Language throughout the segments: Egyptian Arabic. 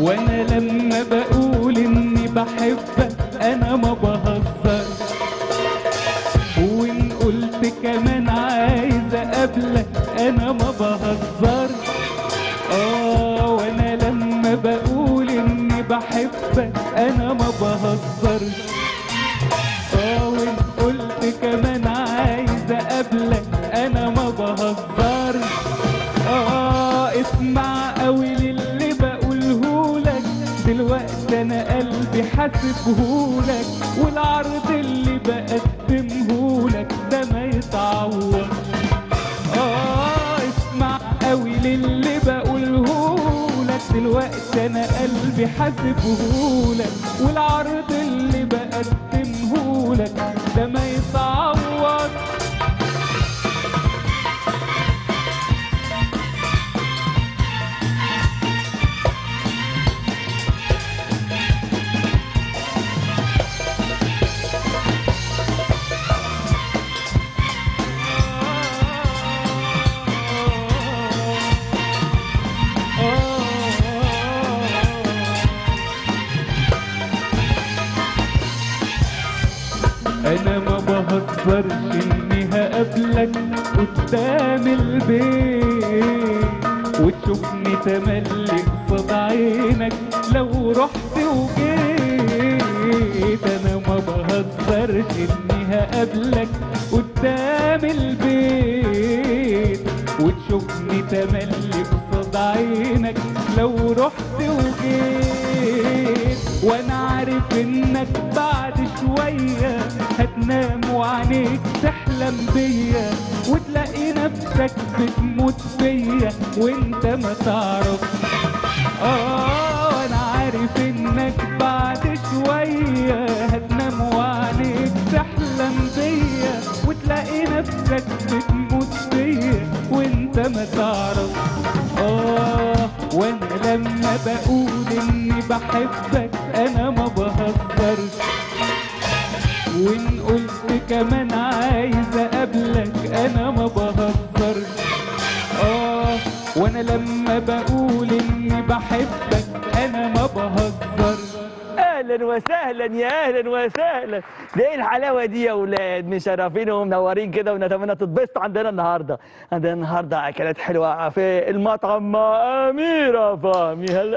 وانا لما بقول اني بحبك انا ما بهزر وان قلت كمان عايز اقابلك انا ما بهزر اه وانا لما بقول اني بحبك انا ما بهزرش اه وان قلت كمان عايز اقابلك انا ما بهزرش اه اسمع قوي للي بقولهولك دلوقتي انا قلبي حاسبهولك والعرض اللي بقدمهولك ده ما يتعوض اه اسمع قوي للي بقولهولك دلوقتي انا قلبي حاسبهولك والعرض اللي بقدمهولك ده ما يتعوض انا ما بهزرش اني هقابلك قدام البيت وتشوفني تملي قصاد عينك لو رحت وجيت انا ما بهزرش اني هقابلك قدام البيت وتشوفني تملي قصاد عينك لو رحت وجيت وانا عارف انك بعد شوية هتنام وعينيك تحلم بيا وتلاقي نفسك بتموت فيا وانت ما تعرف اه انا عارف انك بعد شوية هتنام وعينيك تحلم بيا وتلاقي نفسك بتموت فيا وانت ما تعرف اه وانا لما بقول اني بحبك انا ما بهزرش وان قلت كمان عايز اقابلك انا ما بهزرش اه وانا لما بقول اني بحبك انا ما بهزرش اهلا وسهلا يا اهلا وسهلا ده ايه الحلاوه دي يا اولاد مشرفين ومنورين كده ونتمنى تتبسطوا عندنا النهارده عندنا النهارده اكلات حلوه في المطعم مع اميره فهمي هلا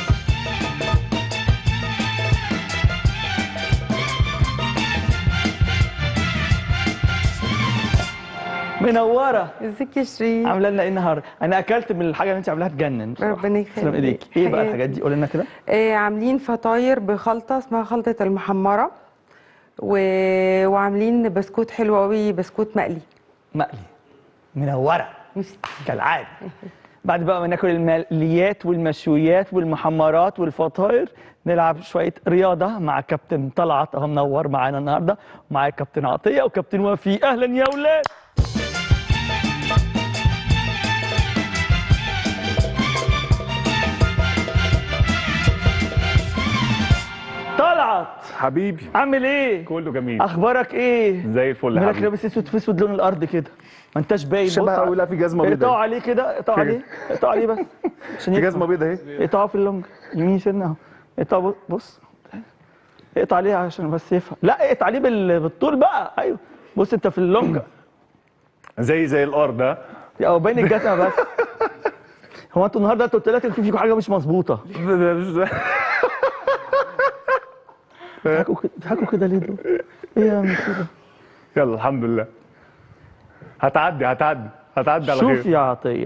منوره ازيك يا شيرين عامله لنا ايه النهارده انا اكلت من الحاجه اللي انت عاملاها تجنن بصراحة. ربنا يخليك. تسلم ايديك ايه بقى حياتي. الحاجات دي قول لنا كده آه عاملين فطاير بخلطه اسمها خلطه المحمره و... وعاملين بسكوت حلو قوي بسكوت مقلي مقلي منوره ميرسي. كالعاده بعد بقى ما ناكل المقليات والمشويات والمحمرات والفطاير نلعب شويه رياضه مع كابتن طلعت اهو منور معانا النهارده ومعايا كابتن عطيه وكابتن وفي اهلا يا اولاد طلعت حبيبي عامل ايه كله جميل اخبارك ايه زي الفل يا مالك حبيبي لابس اسود في اسود لون الارض كده ما انتش باين شبه بص قوي لا في جزمه اقطعوا بيضاء عليه كده اقطعوا في- عليه اقطعوا عليه بس عشان في يفهم. جزمه بيضاء اهي اقطعوا في اللونج يمين سنه اهو اقطع بص- بص اقطع عليه عشان بس يفهم لا اقطع عليه بال- بالطول بقى ايوه بص انت في اللونج زي زي الارض ها او باين الجزمه بس هو انتوا النهارده انتوا الثلاثه في فيكم حاجه مش مظبوطه ضحكوا كده ضحكوا كده ليه دول؟ ايه يا عم كده يلا الحمد لله هتعدي هتعدي هتعدي على شوف خير يا عطيه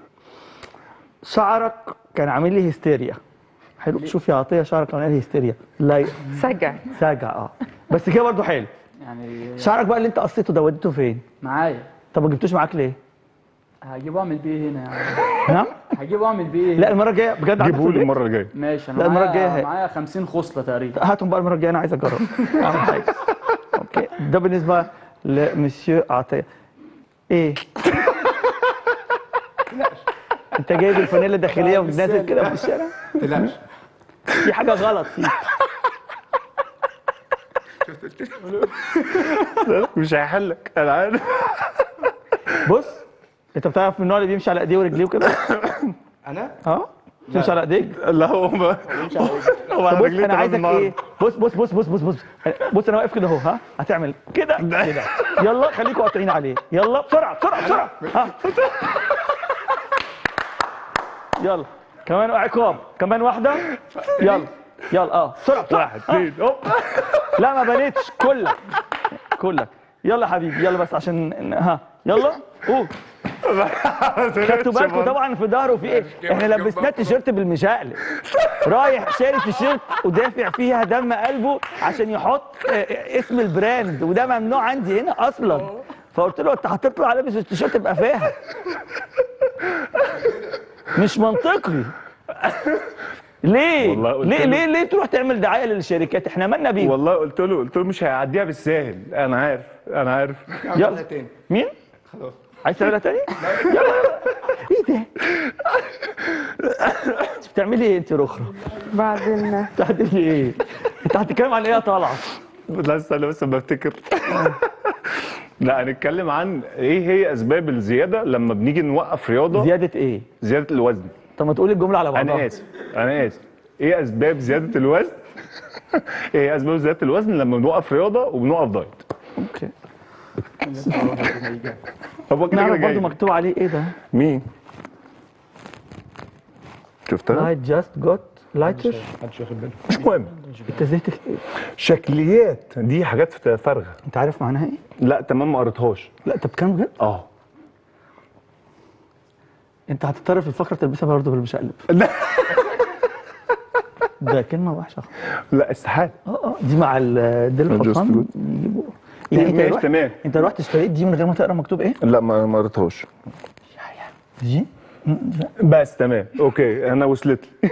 شعرك كان عامل لي هستيريا حلو شوف يا عطيه شعرك كان عامل لي هستيريا لا سجع ساجع اه بس كده برضه حلو يعني شعرك بقى اللي انت قصيته ده وديته فين معايا طب ما جبتوش معاك ليه هجيبه اعمل بيه إيه هنا يعني نعم هجيبه اعمل بيه إيه؟ لا المره الجايه بجد عندك في جيبهولي البيت؟ المره الجايه ماشي انا لا، المرة معايا- الجاية هي. معايا 50 خصله تقريبا هاتهم بقى المره الجايه انا عايز اجرب اعمل حاجه اوكي ده بالنسبه لمسيو عطيه ايه انت جايب الفانيلا الداخليه ونازل كده في الشارع تلاش في حاجه غلط فيك مش هيحلك انا عارف بص انت بتعرف من النوع اللي بيمشي على ايديه ورجليه وكده انا اه تمشي على ايديك لا هو ما هو على بص رجليه انا تمام عايزك النهاردة. ايه بص بص بص بص بص بص بص انا واقف كده اهو ها هتعمل كده كده يلا خليكوا قاطعين عليه يلا بسرعه بسرعه بسرعه ها يلا كمان عقاب كمان واحده يلا يلا اه بسرعه بسرعه واحد اثنين هوب لا ما بنيتش كلك كلك يلا حبيبي يلا بس عشان ها يلا قول خدتوا بالكم طبعا في ظهره في ايه؟ احنا لبسناه التيشيرت بالمشقلب رايح شاري تيشيرت ودافع فيها دم قلبه عشان يحط آه، آه، اسم البراند وده ممنوع عندي هنا اصلا فقلت له انت هتطلع لابس التيشيرت ابقى فاهم مش منطقي ليه؟ والله قلت ليه له- ليه ليه تروح تعمل دعايه للشركات؟ احنا مالنا بيهم؟ والله قلت له قلت له مش هيعديها بالساهل انا عارف انا عارف يلا مين؟ خلاص عايز تعملها تاني؟ يلا يلا ايه ده؟ انت بتعملي ايه انت رخرة؟ بعدين بتعملي ايه؟ انت هتتكلم عن ايه يا طلعت؟ لا استنى بس اما افتكر لا هنتكلم عن ايه هي اسباب الزياده لما بنيجي نوقف رياضه زيادة ايه؟ زياده الوزن طب ما تقولي الجملة على بعضها انا اسف انا اسف ايه اسباب زياده الوزن ايه اسباب زياده الوزن لما بنوقف رياضه وبنوقف دايت اوكي هو كده كده نعرف برضه جاي مكتوب عليه ايه ده؟ مين شفتها I just got lighter مش مهم انت ازاي تك... شكليات دي حاجات فارغه انت عارف معناها ايه؟ لا تمام ما قريتهاش لا طب كام بجد؟ اه انت هتضطر في الفقرة تلبسها برضه بالمشقلب لا ده كلمة وحشة لا استحاله اه اه دي مع ال- ديل Just الحصان good. يجيبوا يعني انت ماشي رحت تمام انت رحت اشتريت دي من غير ما تقرا مكتوب ايه؟ لا ما ما قريتهاش دي بس تمام اوكي انا وصلت لي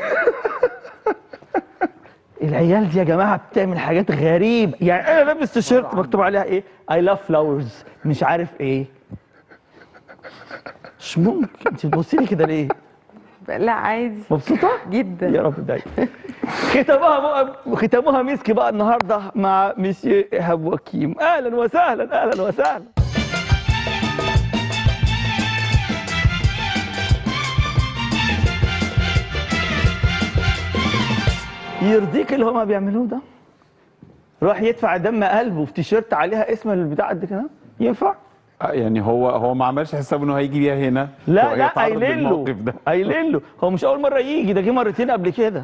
العيال دي يا جماعه بتعمل حاجات غريبه يعني انا لابس تيشيرت مكتوب عليها ايه اي لاف فلاورز مش عارف ايه مش ممكن انت بتبصي لي كده ليه لا عادي مبسوطه جدا يا رب دايما ختامها بقى ختامها مسك بقى النهارده مع مسيو ايهاب وكيم اهلا وسهلا اهلا وسهلا يرضيك اللي هما بيعملوه ده راح يدفع دم قلبه في تيشيرت عليها اسم البتاع قد كده ينفع آه، يعني هو هو ما عملش حساب انه هيجي بيها هنا هو لا لا يتعرض قايلين له للموقف ده قايلين له هو مش اول مره يجي ده جه مرتين قبل كده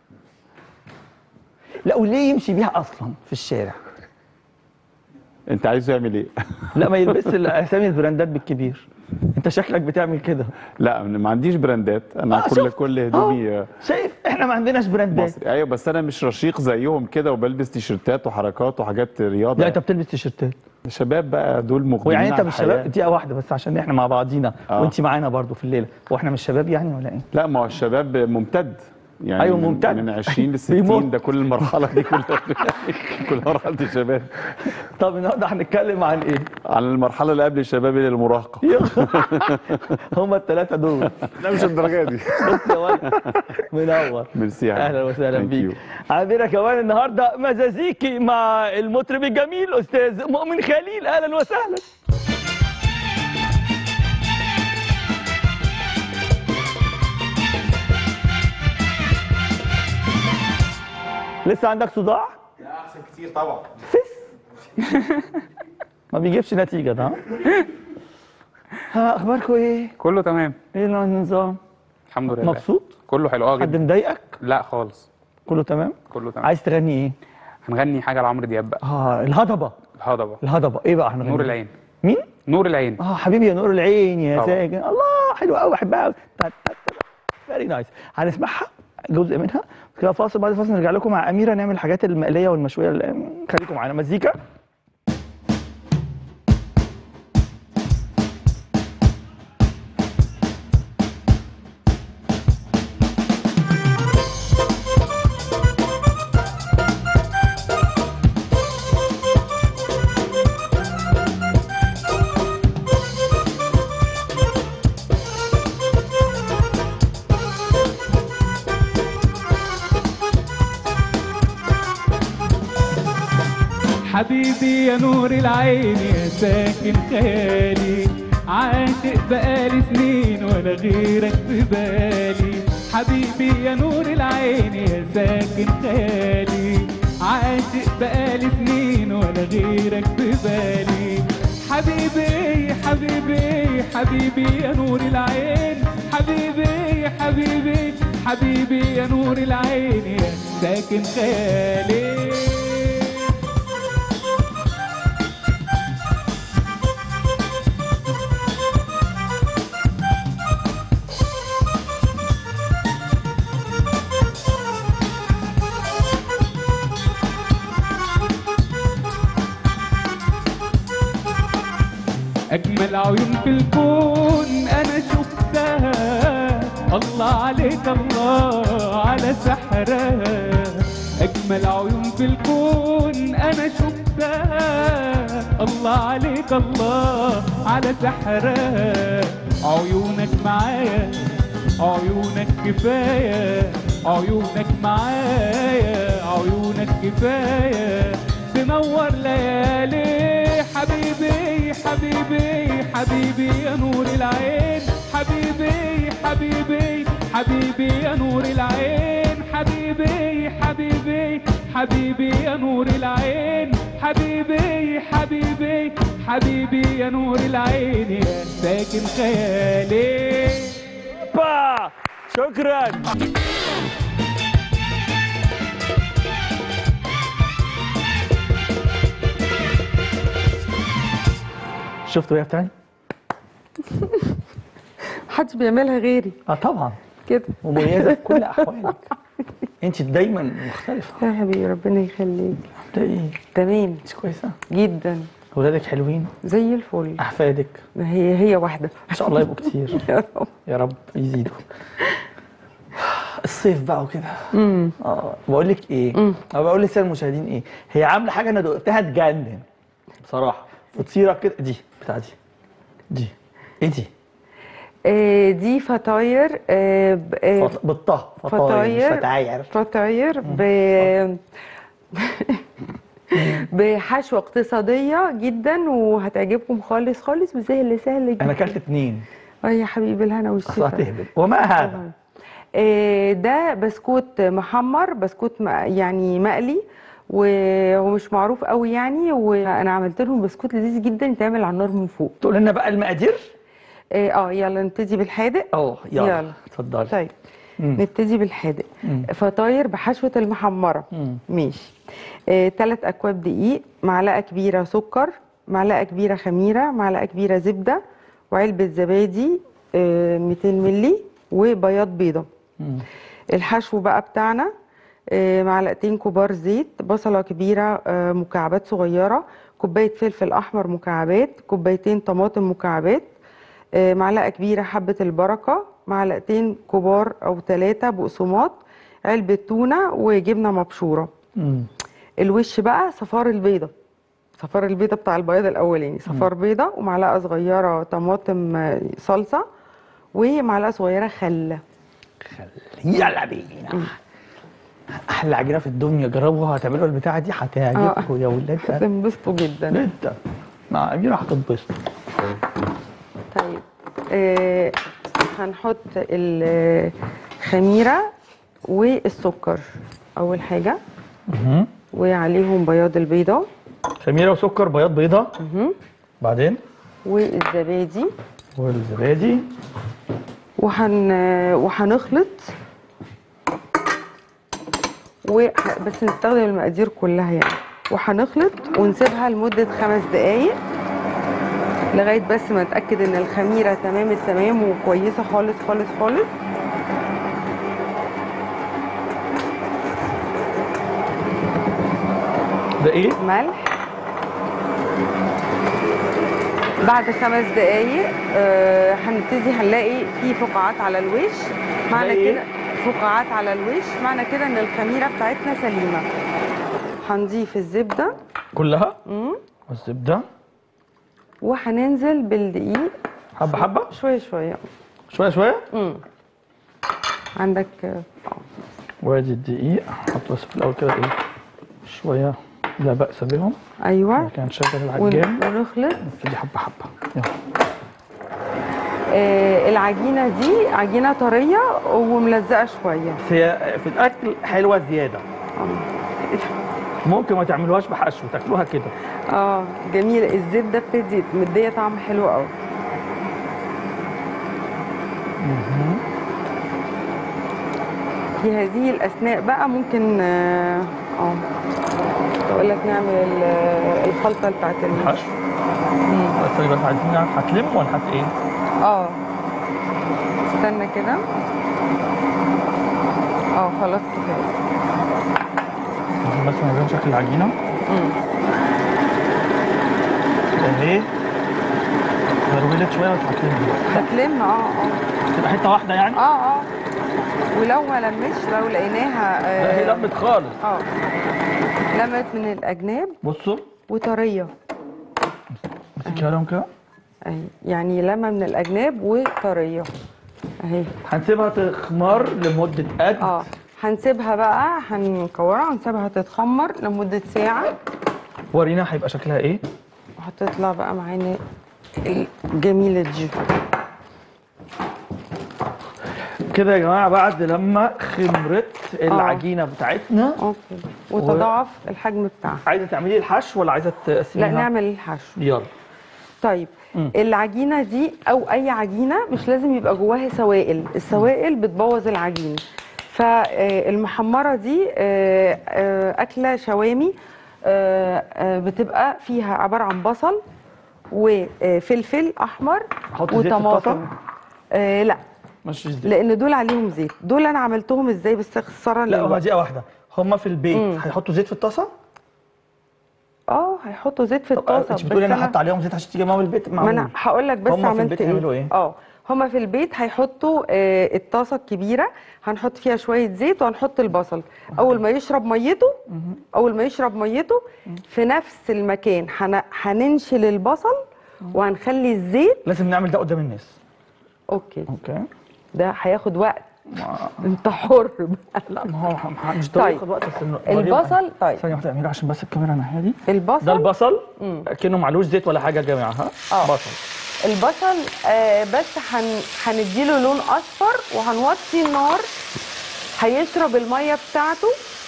لا وليه يمشي بيها اصلا في الشارع انت عايزه يعمل ايه؟ لا ما يلبسش اسامي البراندات بالكبير انت شكلك بتعمل كده لا أنا ما عنديش براندات انا آه، كل شفت؟ كل هدومي آه، شايف احنا ما عندناش براندات مصري ايوه بس انا مش رشيق زيهم كده وبلبس تيشيرتات وحركات وحاجات رياضه لا انت بتلبس تيشيرتات الشباب بقى دول مقدمين ويعني انت على مش شباب الحياة. دقيقه واحده بس عشان احنا مع بعضينا آه. وانت معانا برضو في الليله واحنا مش شباب يعني ولا ايه لا ما هو الشباب ممتد يعني أيوة، من- ممتد. من 20 ل بيموت. 60 ده كل المرحله دي كلها كل مرحله الشباب طب النهارده هنتكلم عن ايه عن المرحله اللي قبل الشباب اللي المراهقه هما الثلاثه دول لا مش الدرجه دي بص يا ولد منور ميرسي يا اهلا حبيبي. وسهلا Thank بيك you. عندنا كمان النهارده مزازيكي مع المطرب الجميل استاذ مؤمن خليل اهلا وسهلا لسه عندك صداع؟ لا احسن كتير طبعا ما بيجيبش نتيجه ده ها؟ ها اخباركم ايه؟ كله تمام ايه النظام؟ الحمد لله مبسوط؟ كله حلو اه حد جدا مضايقك؟ لا خالص كله تمام؟ كله تمام عايز تغني ايه؟ هنغني حاجه لعمرو دياب بقى اه الهضبه الهضبه الهضبه ايه بقى هنغني نور العين مين نور العين اه حبيبي يا نور العين يا طبعا. ساكن الله حلو قوي بحبها فيري نايس هنسمعها جزء منها كده فاصل بعد الفاصل نرجع لكم مع اميره نعمل الحاجات المقليه والمشويه اللي- خليكم معانا مزيكا حبيبي يا نور العين يا ساكن خيالي عاشق بقالي سنين ولا غيرك في بالي حبيبي حبيبي يا نور العين يا ساكن خيالي عاشق بقالي سنين ولا غيرك في بالي حبيبي حبيبي حبيبي يا نور العين حبيبي حبيبي حبيبي يا نور العين يا ساكن خيالي أجمل عيون في الكون أنا شفتها الله عليك الله على سحرها أجمل عيون في الكون أنا شفتها الله عليك الله على سحرها عيونك معايا عيونك كفاية عيونك معايا عيونك كفاية تنور ليالي حبيبي حبيبي حبيبي يا نور العين حبيبي حبيبي حبيبي يا نور العين حبيبي حبيبي حبيبي يا نور العين حبيبي حبيبي حبيبي يا نور العين يا ساكن خيالي با شكرا شفتوا ايه بتاعي؟ محدش بيعملها غيري اه طبعا كده مميزه في كل احوالك انت دايما مختلفه يا حبيبي ربنا يخليك ده ايه؟ تمام انت كويسه؟ جدا ولادك حلوين؟ زي الفل احفادك ما هي هي واحده ان شاء الله يبقوا كتير يا رب يا رب يزيدوا الصيف بقى وكده امم اه بقول لك ايه مم. أو بقول للساده المشاهدين ايه هي عامله حاجه انا دقتها تجنن بصراحه فطيره كده دي بتاع دي دي ايه دي آه دي فطاير آه ب- آه فط... بالطه فطاير فطاير. مش فتعاير فطاير ب بحشوة اقتصادية جدا وهتعجبكم خالص خالص وزي اللي سهل جدا انا اكلت اتنين اه يا حبيبي الهنا اصل والشفا هتهبل وما هذا آه، ده بسكوت محمر بسكوت م- يعني مقلي وهو مش معروف قوي يعني وانا عملت لهم بسكوت لذيذ جدا يتعمل على النار من فوق تقول لنا بقى المقادير اه آه، يلا نبتدي بالحادق اه يلا يلا. اتفضلي طيب مم. نبتدي بالحادق مم. فطاير بحشوة المحمرة مم. ماشي آه، تلات أكواب دقيق معلقة كبيرة سكر معلقة كبيرة خميرة معلقة كبيرة زبدة وعلبة زبادي آه، 200 ملي وبياض بيضة مم. الحشو بقى بتاعنا آه، معلقتين كبار زيت بصلة كبيرة آه، مكعبات صغيرة كوباية فلفل أحمر مكعبات كوبايتين طماطم مكعبات آه، معلقة كبيرة حبة البركة معلقتين كبار أو ثلاثة بقسماط علبة تونة وجبنة مبشورة مم. الوش بقى صفار البيضة صفار البيضة بتاع البياض الأولاني صفار بيضة ومعلقة صغيرة طماطم آه، صلصة ومعلقة صغيرة خل يلا بينا احلى عجينه في الدنيا جربوها هتعملوا البتاعه دي هتعجبكم يا ولاد هتنبسطوا جدا جدا مع اميره هتتبسطوا طيب آه هنحط الخميرة والسكر أول حاجة مهم. وعليهم بياض البيضة خميره وسكر بياض بيضه مهم. بعدين والزبادي والزبادي وهن وهنخلط وح... بس نستخدم المقادير كلها يعني وهنخلط ونسيبها لمدة خمس دقايق لغاية بس ما نتأكد ان الخميرة تمام التمام وكويسة خالص خالص خالص ده ايه؟ ملح بعد خمس دقايق آه، هنبتدي هنلاقي في فقاعات على الوش معنى زي إيه؟ كده فقاعات على الوش معنى كده ان الخميره بتاعتنا سليمه هنضيف الزبده كلها مم، والزبده وهننزل بالدقيق حبه حبه شويه شويه شويه شويه مم. عندك آه، وادي الدقيق حط بس في الاول كده ايه شويه لا باس بهم ايوه كان شغل ون- العجان ونخلط نبتدي حبه حبه يلا آه العجينه دي عجينه طريه وملزقه شويه بس هي في الاكل حلوه زياده ممكن ما تعملوهاش بحشو تاكلوها كده اه جميله الزبده بتدي مديه طعم حلو قوي في هذه الاثناء بقى ممكن اه آه، اقول لك نعمل ال- الخلطه بتاعت ال- حشو بس بس عايزين نعرف هتلم ولا هت ايه؟ اه استنى كده اه خلاص كفايه بس نوريهم شكل العجينه مم. اهي ضربت شويه بس هتلم هتلم اه اه تبقى حته واحده يعني؟ اه اه ولو ما لمتش لو لقيناها لا هي اه لمت خالص اه لمت من الاجناب بصوا وطريه امسكيها لهم كده اهي يعني لمه من الاجناب وطريه اهي هنسيبها تخمر لمده قد اه هنسيبها بقى هنكورها هنسيبها تتخمر لمده ساعه ورينا هيبقى شكلها ايه؟ وهتطلع بقى معانا الجميله دي كده يا جماعه بعد لما خمرت العجينه بتاعتنا اوكي وتضاعف الحجم بتاعها عايزه تعملي الحشو ولا عايزه تقسميها؟ لا نعمل الحشو يلا طيب مم. العجينه دي او اي عجينه مش لازم يبقى جواها سوائل السوائل بتبوظ العجين فالمحمره دي آه، آه، اكله شوامي آه، آه، بتبقى فيها عباره عن بصل وفلفل احمر احط زيت في وطماطم الطاسه آه لا مش زيت لان دول عليهم زيت دول انا عملتهم ازاي بس خساره لا هو للوقت. دقيقه واحده هم في البيت مم. هيحطوا زيت في الطاسه؟ اه هيحطوا زيت في طب الطاسه انت بتقولي بس انا احط عليهم زيت عشان تيجي معاهم البيت ما انا معمول هقول لك بس هما في عملت البيت ايه يعملوا ايه؟ اه هما في البيت هيحطوا آه الطاسه الكبيره هنحط فيها شويه زيت وهنحط البصل اول ما يشرب ميته اول ما يشرب ميته في نفس المكان هن- هننشل البصل وهنخلي الزيت لازم نعمل ده قدام الناس اوكي اوكي ده هياخد وقت ما... انت حر بقى. لا ما هو ح- مش ضروري طيب. ياخد وقت بس إنه- وريهم البصل طيب ثانيه واحده اعملها عشان بس الكاميرا الناحيه دي البصل ده البصل مم. كأنه معلوش زيت ولا حاجه يا جماعه ها آه. بصل البصل آه بس هن... هنديله لون اصفر وهنوطي النار هيشرب الميه بتاعته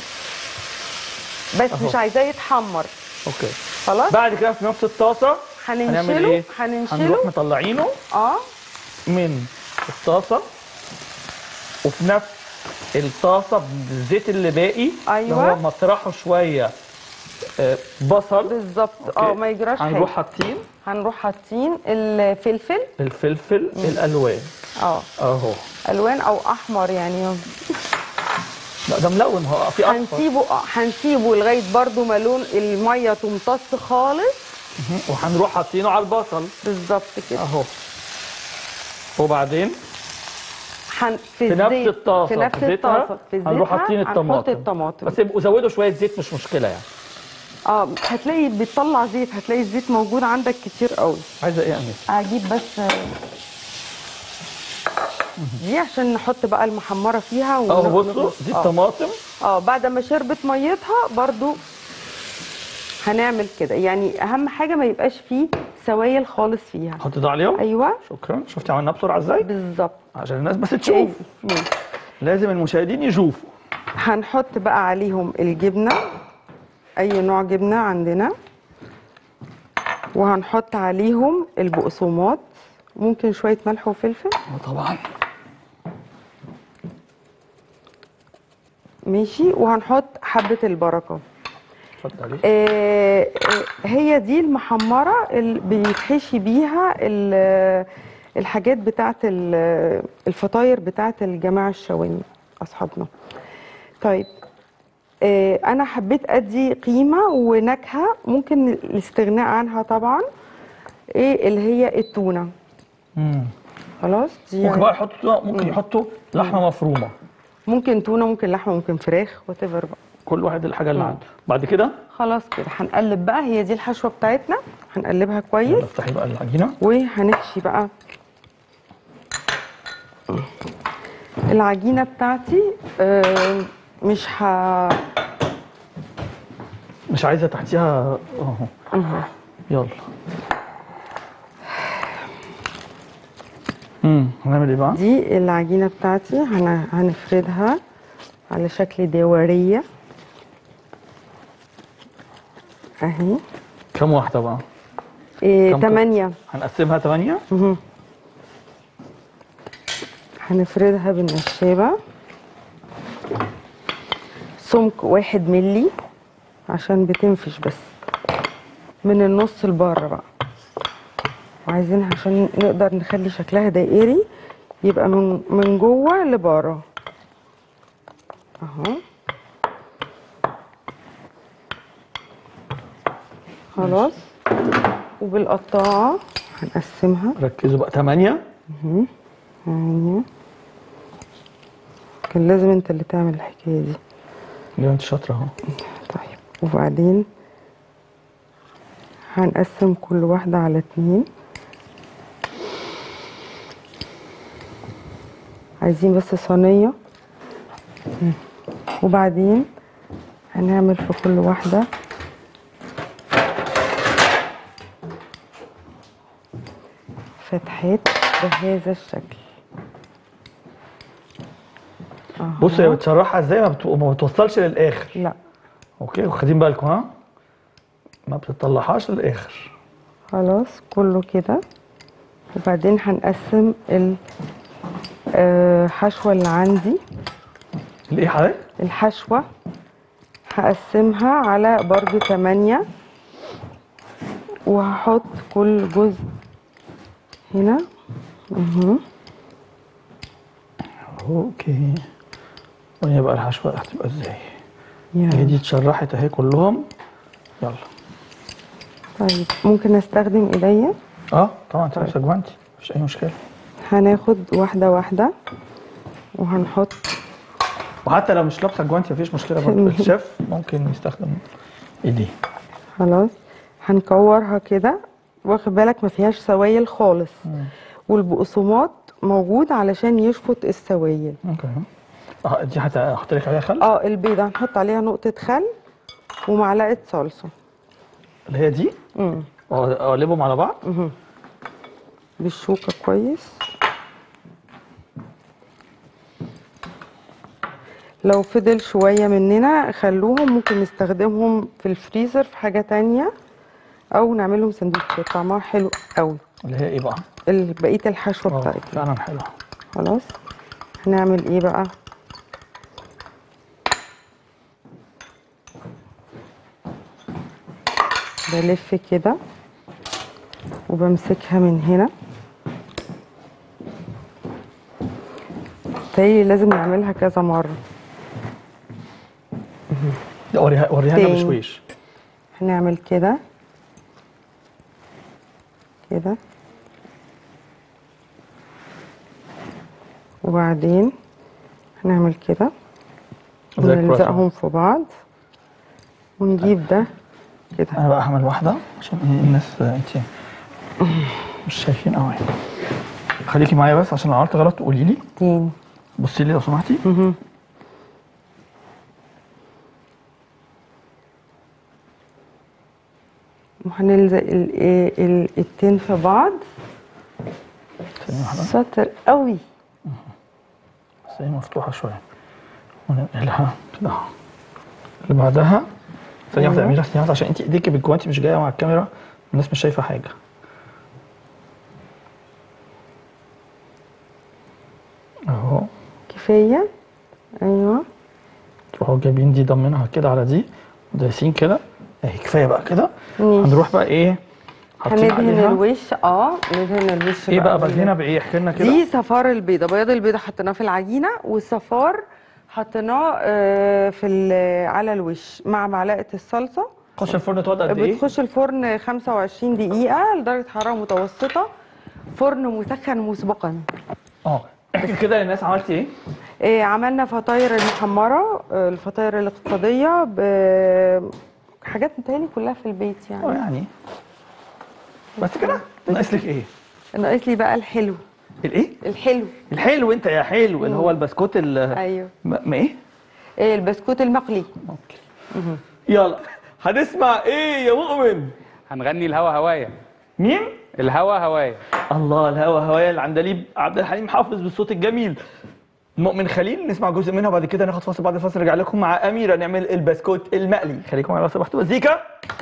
بس أهو. مش عايزاه يتحمر اوكي خلاص بعد كده في نفس الطاسه هنعمل هننشله ايه؟ هننشله هنروح مطلعينه اه من الطاسه وفي نفس الطاسه بالزيت اللي باقي أيوة. اللي هو مطرحه شويه آه، بصل بالظبط أوكي. اه ما يجراش هنروح حاجه حاطين هنروح حاطين الفلفل الفلفل الالوان اه اهو الوان او احمر يعني لا ده ملون هو في اصفر هنسيبه آه، هنسيبه لغايه برضو ما لون الميه تمتص خالص مهم. وهنروح حاطينه على البصل بالظبط كده اهو وبعدين هن... في نفس الزيت- الطاسه في نفس زيتها الطاسه في هنروح زيتها حاطين هنحط الطماطم الطماطم بس يبقوا زودوا شويه زيت مش مشكله يعني اه هتلاقي بتطلع زيت هتلاقي الزيت موجود عندك كتير قوي عايزه ايه يا امير؟ هجيب بس دي عشان نحط بقى المحمره فيها ون- اهو بصوا نخلص. دي اه الطماطم اه بعد ما شربت ميتها برضو هنعمل كده يعني اهم حاجه ما يبقاش فيه سوائل خالص فيها حط ده عليهم ايوه شكرا شفتي عملناها بسرعه ازاي؟ بالظبط عشان الناس بس تشوف ماشي. لازم المشاهدين يشوفوا هنحط بقى عليهم الجبنه اي نوع جبنه عندنا وهنحط عليهم البقسماط ممكن شويه ملح وفلفل طبعا ماشي وهنحط حبه البركه اتفضلي آه، آه، هي دي المحمره اللي بيتحشي بيها ال- الحاجات بتاعت ال- الفطاير بتاعت الجماعه الشوامي اصحابنا طيب آه، انا حبيت ادي قيمه ونكهه ممكن الاستغناء عنها طبعا ايه اللي هي التونه مم. خلاص دي ممكن بقى يحطوا ممكن يحطوا لحمه مفرومه ممكن تونه ممكن لحمه ممكن فراخ وات بقى كل واحد الحاجه اللي عنده بعد كده خلاص كده هنقلب بقى هي دي الحشوه بتاعتنا هنقلبها كويس يلا افتحي بقى العجينه وهنحشي بقى العجينه بتاعتي آه، مش ه مش عايزه تحتيها اهو يلا امم هنعمل ايه بقى؟ دي العجينة بتاعتي هن- هنفردها على شكل دورية اهي كم واحده بقى؟ إيه كم- تمانية هنقسمها ثمانيه هنفردها بالنشابة سمك واحد ملي عشان بتنفش بس من النص لبره بقى وعايزينها عشان نقدر نخلي شكلها دائري يبقى من من جوه لبره اهو خلاص وبالقطاعة هنقسمها ركزوا بقى ثمانيه يعني كان لازم انت اللي تعمل الحكايه دي يا انت شاطره اهو طيب وبعدين هنقسم كل واحدة على اتنين عايزين بس صينية مم. وبعدين هنعمل في كل واحدة فتحات بهذا الشكل بص هي بتشرحها ازاي ما, بت... ما بتوصلش للاخر لا اوكي واخدين بالكم ها ما بتطلعهاش للاخر خلاص كله كده وبعدين هنقسم الحشوة اللي عندي ليه حضرتك الحشوة هقسمها على برضو تمانية وهحط كل جزء هنا مهم. اوكي وهي بقى الحشوه هتبقى ازاي هي يعني دي اتشرحت اهي كلهم يلا طيب ممكن استخدم ايديا اه طبعا انت لابسه جوانتي مفيش اي مشكله هناخد واحدة واحدة وهنحط وحتى لو مش لابسه جوانتي مفيش مشكله برضه الشيف ممكن يستخدم ايديه خلاص هنكورها كده واخد بالك ما فيهاش سوائل خالص والبقسماط موجود علشان يشفط السوائل اوكي اه دي هت- هحط لك عليها خل اه البيضة هنحط عليها نقطة خل ومعلقة صلصة اللي هي دي مم. اقلبهم على بعض بالشوكة كويس لو فضل شوية مننا خلوهم ممكن نستخدمهم في الفريزر في حاجة تانية أو نعملهم سندوتشات طعمها حلو قوي اللي هي ايه بقى ال- بقية الحشوة اه بتاعتنا فعلا حلوه خلاص هنعمل ايه بقى بلف كده وبمسكها من هنا تاني لازم نعملها كذا مرة لا، وريها وريها لنا تاني. بشويش هنعمل كده كده وبعدين هنعمل كده زي الكرواسون. ونلزقهم في بعض ونجيب ده كده انا بقى هعمل واحده عشان ايه الناس انت مش شايفين قوي خليكي معايا بس عشان لو عملت غلط قولي لي اتنين بصي لي لو سمحتي وهنلزق ال- إيه ال- التين في بعض ثانيه واحده شاطر قوي بس هي مفتوحه شويه وننقلها كده اهو. اللي بعدها ثانيه واحده اميره ثانيه واحده عشان انت ايديكي بالجوانتي مش جايه مع الكاميرا الناس مش شايفه حاجه اهو كفايه ايوه تروحوا جايبين دي ضمنها كده على دي ودايسين كده اهي كفايه بقى كده ماشي. هنروح بقى ايه حاطين هندهن عليها الوش اه ندهن الوش ايه بقى بال- بدهنها بايه احكي لنا كده دي صفار البيضه بياض البيضه حطيناه في العجينه والصفار حطيناه آه، في ال- على الوش مع معلقه الصلصه خش الفرن تقعد قد ايه بتخش الفرن 25 دقيقه لدرجه حراره متوسطه فرن مسخن مسبقا اه احكي كده للناس عملتي ايه آه، عملنا فطاير المحمره آه، الفطاير الاقتصاديه بحاجات متهيألي كلها في البيت اه يعني يعني بس كده ناقص لك ايه ناقص لي بقى الحلو الايه الحلو الحلو انت يا حلو اللي هو البسكوت ال ايوه ما ما ايه آه، البسكوت المقلي اوكي يلا هنسمع ايه يا مؤمن هنغني الهوا هوايا مين الهوا هوايا الله الهوى هوايا العندليب عبد الحليم حافظ بالصوت الجميل مؤمن خليل نسمع جزء منها وبعد كده ناخد فاصل بعد الفاصل نرجع لكم مع اميره نعمل البسكوت المقلي خليكم معانا لو سمحتوا مزيكا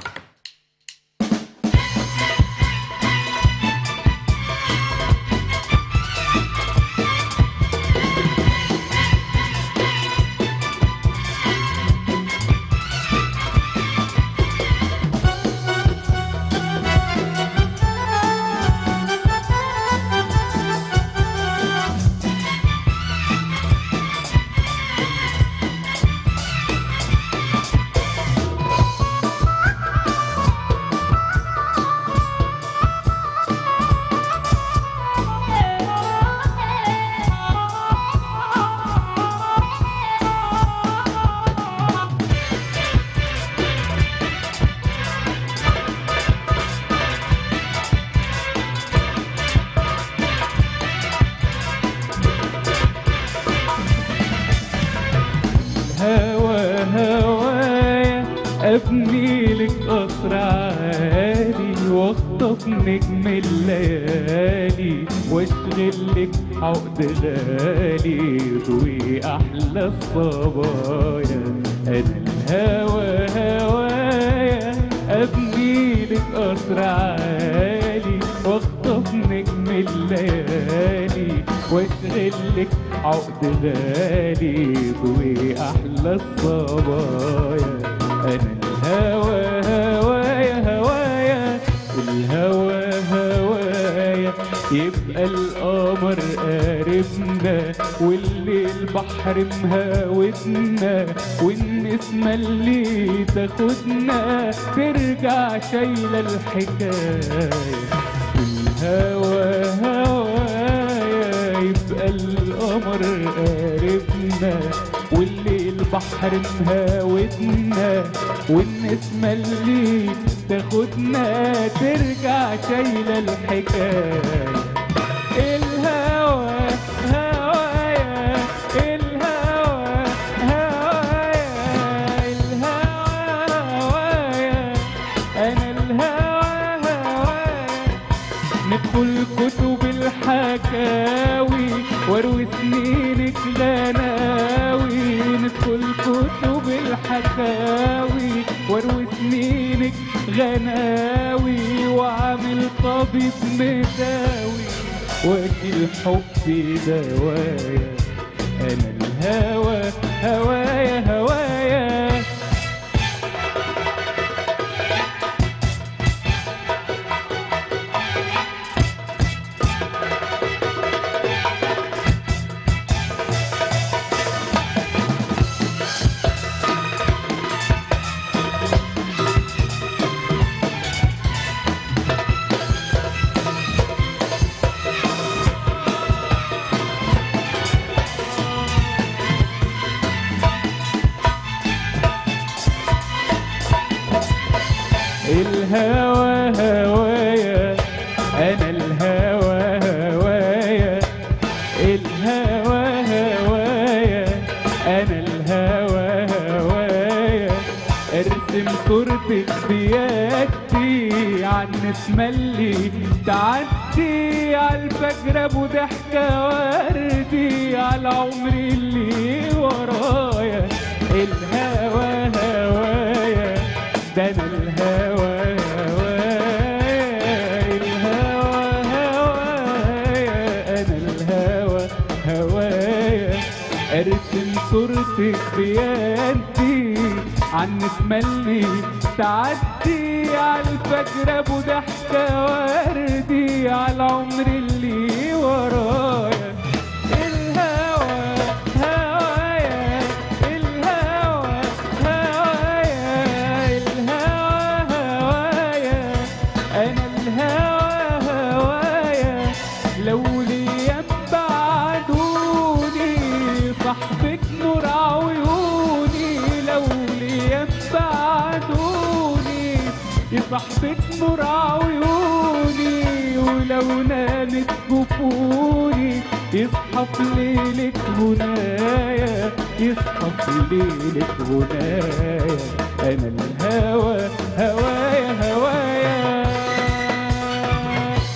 هوا هوايا ابني لك قصر عالي واخطف نجم الليالي واشغل لك عقد غالي ضوي احلى الصبايا انا الهوى هوايا ابني لك قصر عالي واخطف نجم الليالي واشغل لك عقد غالي ضوي احلى الصبايا انا الهوى هوايا هوايا الهوى هوايا يبقى القمر قاربنا والليل بحر مهاودنا والنسمة اللي تاخدنا ترجع شايلة الحكاية الهوى هوايا يبقى القمر قاربنا والليل بحر مهاودنا والنسمة اللي تاخدنا ترجع شايلة الحكاية الهوى هوايا الهوى هوايا الهوى هوايا انا الهوى هوايا ندخل كتب الحكاوي واروي سنينك غناوي ندخل كتب الحكاوي واروي سنينك غناوي واعمل طبيب مداوي واكل حبي دوايا انا الهوى هوايا هوايا الهوى هوايا انا الهوى هوايا الهوى هوايا انا الهوى هوايا ارسم صورتك بيدي عن نسمة اللي تعدي عالفجر ابو ضحكة وردي على عمري اللي ورايا الهوى هوايا ده انا الهوى هوايا الهوى هوايا انا الهوى هوايا ارسم صورتك بيدي عن نسمة اللي تعدي عالفجر ابو ضحكة وردي على عمر اللي ورايا الهوى هوايا الهوى هوايا الهوى هوايا انا الهوى هوايا لو ليا بعدوني صاحبك نور عيوني لو ليا بعدوني صاحبك نور عيوني ولو نامت جفوني يصحى في ليلة هنايا يصحى في ليلة هنايا أنا الهوى هوايا هوايا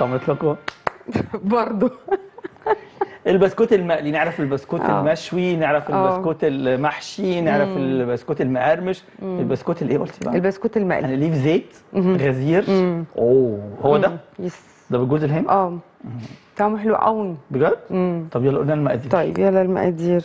طعمت لكم برضو البسكوت المقلي نعرف البسكوت آه. المشوي نعرف آه. البسكوت المحشي نعرف البسكوت المقرمش البسكوت الايه قلتي بقى البسكوت المقلي يعني ليه في زيت غزير اوه هو ده يس ده بالجوز الهند اه طعمه حلو قوي بجد مم. طب يلا قلنا المقادير طيب يلا المقادير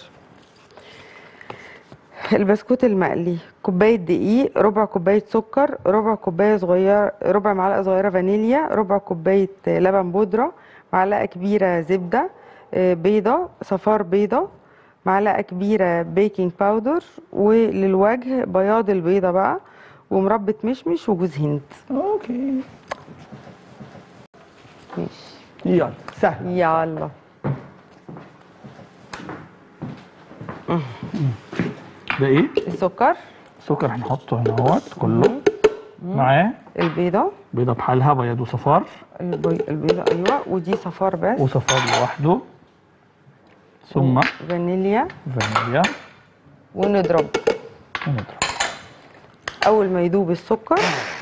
البسكوت المقلي كوباية دقيق ربع كوباية سكر ربع كوباية صغيرة ربع معلقة صغيرة فانيليا ربع كوباية لبن بودرة معلقة كبيرة زبدة آه، بيضة صفار بيضة معلقة كبيرة بيكنج باودر وللوجه بياض البيضة بقى ومربى مشمش وجوز هند اوكي ماشي يلا سهل يلا ده ايه السكر سكر هنحطه هنا اهوت كله معاه البيضة بيضه بحالها بياض وصفار البي... البيضة أيوة ودي صفار بس وصفار لوحده ثم فانيليا فانيليا ونضرب ونضرب أول ما يدوب السكر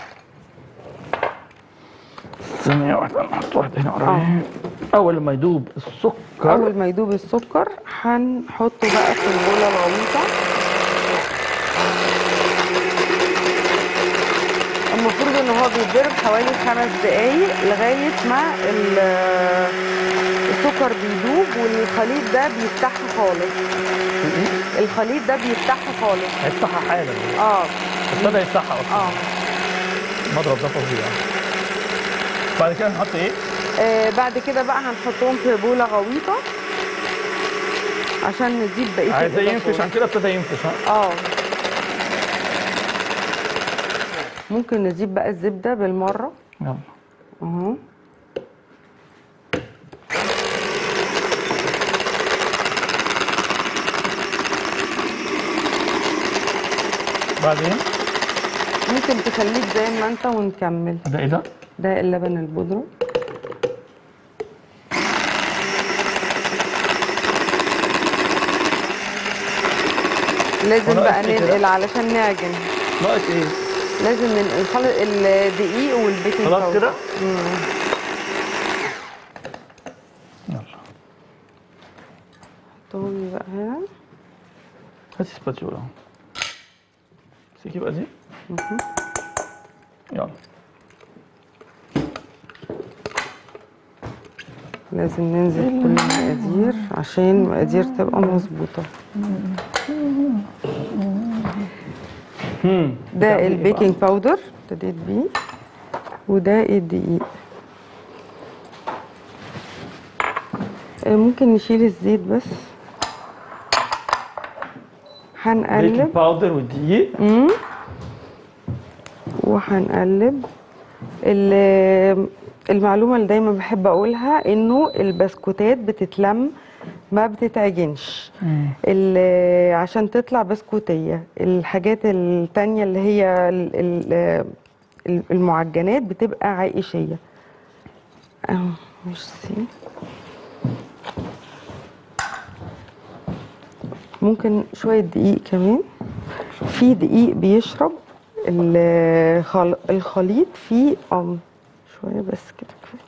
ثانية واحدة نحط واحدة هنا قريب أول ما يدوب السكر أول ما يدوب السكر هنحطه بقى في البولة الغويطة المفروض ان هو بيتضرب حوالي خمس دقايق لغاية ما ال- السكر بيدوب والخليط ده بيفتحه خالص الخليط ده بيفتحه خالص هيفتحها حالا اه ابتدى يفتحها أصلا اه المضرب ده فظيع بعد كده نحط إيه؟ آه، بعد كده بقى هنحطهم في بولة غويطة عشان نزيد بقية عايزاه الإضافات. ينفش عن كده ابتدى ينفش ها اه ممكن نزيد بقى الزبدة بالمرة يلا اهو بعدين ممكن تخليك زي ما انت ونكمل ده إيه ده؟ ده اللبن البودرة لازم وناقص بقى إيه كده؟ ننقل علشان نعجن ناقص إيه؟ لازم ننقل خلط الدقيق والبيكنج خلاص باودر. كده؟ مم. يلا حطهم لي بقى هنا هاتي سباتيولا امسكي بقى دي يلا لازم ننزل كل المقادير عشان المقادير تبقى مظبوطة هم ده بتعملي إيه البيكنج باودر ابتديت بيه وده الدقيق آه، ممكن نشيل الزيت بس بيكنج هنقلب باودر والدقيق مم. وهنقلب ال- المعلومة اللي دايما بحب أقولها إنه البسكوتات بتتلم ما بتتعجنش ال- عشان تطلع بسكوتية الحاجات التانية اللي هي ال- ال- ال- المعجنات بتبقى عائشية أهو بصي ممكن شوية دقيق كمان في دقيق بيشرب الخل... الخليط فيه ام شويه بس كده كفايه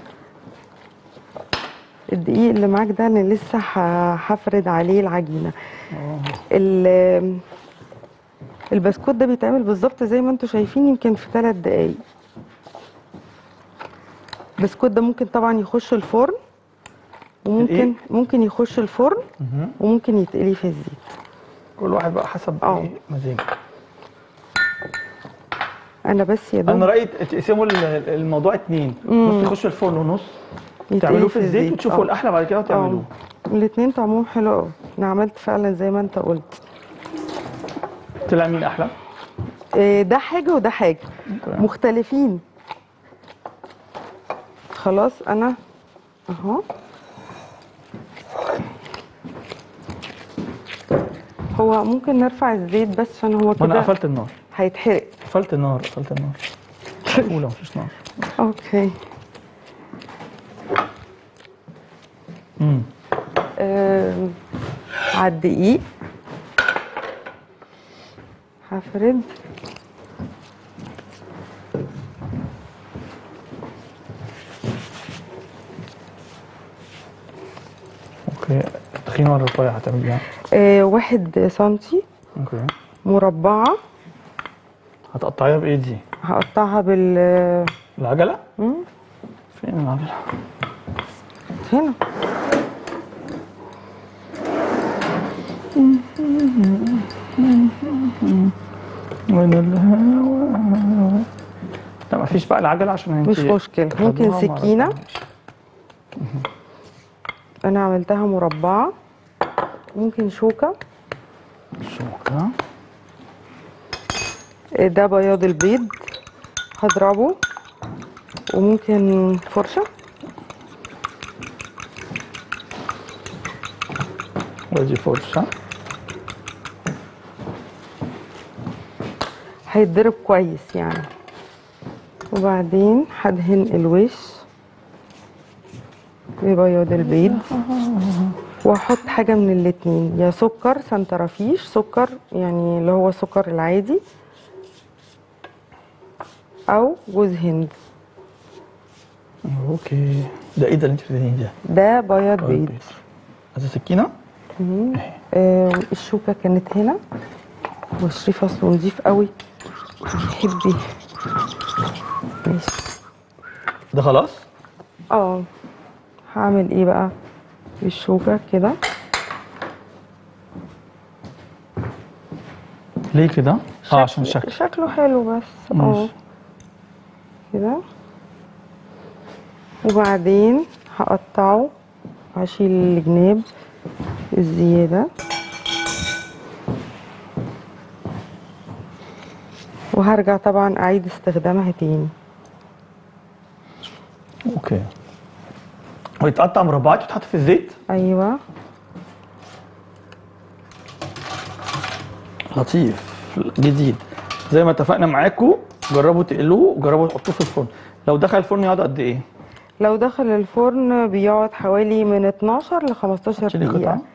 الدقيق اللي معاك ده انا لسه ه- هفرد عليه العجينه ال- البسكوت ده بيتعمل بالظبط زي ما انتم شايفين يمكن في ثلاث دقايق البسكوت ده ممكن طبعا يخش الفرن وممكن الإيه؟ ممكن يخش الفرن وممكن يتقلي في الزيت كل واحد بقى حسب آه. إيه مزاجه انا بس يا انا دوب رايي تقسموا ال- الموضوع اتنين نص يخش الفرن ونص يتقلي تعملوه في الزيت وتشوفوا آه. الاحلى بعد كده وتعملوه الاثنين طعمهم حلو قوي انا عملت فعلا زي ما انت قلت طلع مين احلى إيه، ده حاجه وده حاجه مختلفين خلاص انا اهو هو ممكن نرفع الزيت بس عشان هو ما انا كده قفلت النار هيتحرق قفلت النار قفلت النار مقفوله مفيش نار اوكي امم آم، على الدقيق هفرد تخين ولا رفيع هتعمليها آه واحد سنتي اوكي مربعة هتقطعيها بايه دي؟ هقطعها بال العجله؟ مم. فين العجله؟ هنا وين الهوا لا مفيش بقى العجله عشان انت مش مشكلة ممكن تاخدوها مرة سكينة تانية. أنا عملتها مربعة ممكن شوكة شوكه آه، ده بياض البيض هضربه وممكن فرشة ودي فرشه هيتضرب كويس يعني وبعدين هدهن الوش ببياض البيض واحط حاجه من الاتنين يا سكر سنترافيش سكر يعني اللي هو السكر العادي او جوز هند اوكي ده ايه ده اللي انت بتدهنيه ده؟ ده بياض طيب. بيض هذا سكينه؟ آه الشوكه كانت هنا وشريف اصله نضيف قوي بيحب دي ماشي ده خلاص؟ اه هعمل ايه بقى بالشوكة كده ليه كده؟ اه عشان الشكل شكله حلو بس اه ماشي. كده وبعدين هقطعه هشيل الجناب الزيادة وهرجع طبعا اعيد استخدامها تاني اوكي ويتقطع مربعات ويتحط في الزيت ايوه لطيف جديد زي ما اتفقنا معاكم جربوا تقلوه وجربوا تحطوه في الفرن لو دخل الفرن يقعد قد ايه؟ لو دخل الفرن بيقعد حوالي من 12 ل 15 شيلي دقيقة قطعه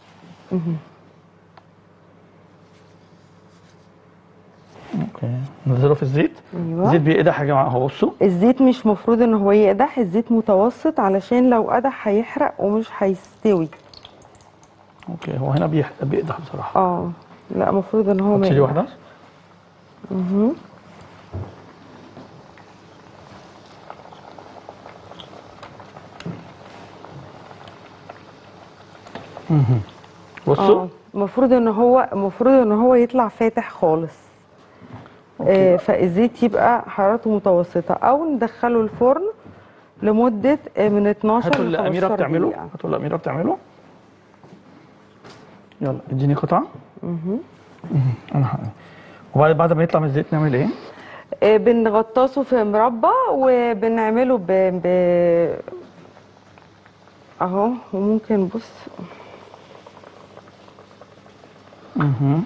اوكي ننزله في الزيت ايوه الزيت بيقدح يا جماعه اهو بصوا الزيت مش مفروض ان هو يقدح الزيت متوسط علشان لو قدح هيحرق ومش هيستوي اوكي هو هنا بيح- بيقدح بصراحه اه لا مفروض ان هو ما تشيلي يقدحش. واحده مهم. بصوا اه المفروض ان هو المفروض ان هو يطلع فاتح خالص آه فالزيت يبقى حرارته متوسطة او ندخله الفرن لمدة آه، من 12 هاتوا ل اللي اميره 15 بتعمله دقيقة هاتوا اللي اميره بتعمله يلا اديني قطعه مهم. انا ه- وبعد بعد ما يطلع من الزيت نعمل ايه؟ آه، بنغطسه في مربى وبنعمله ب... ب... اهو وممكن بص مهم.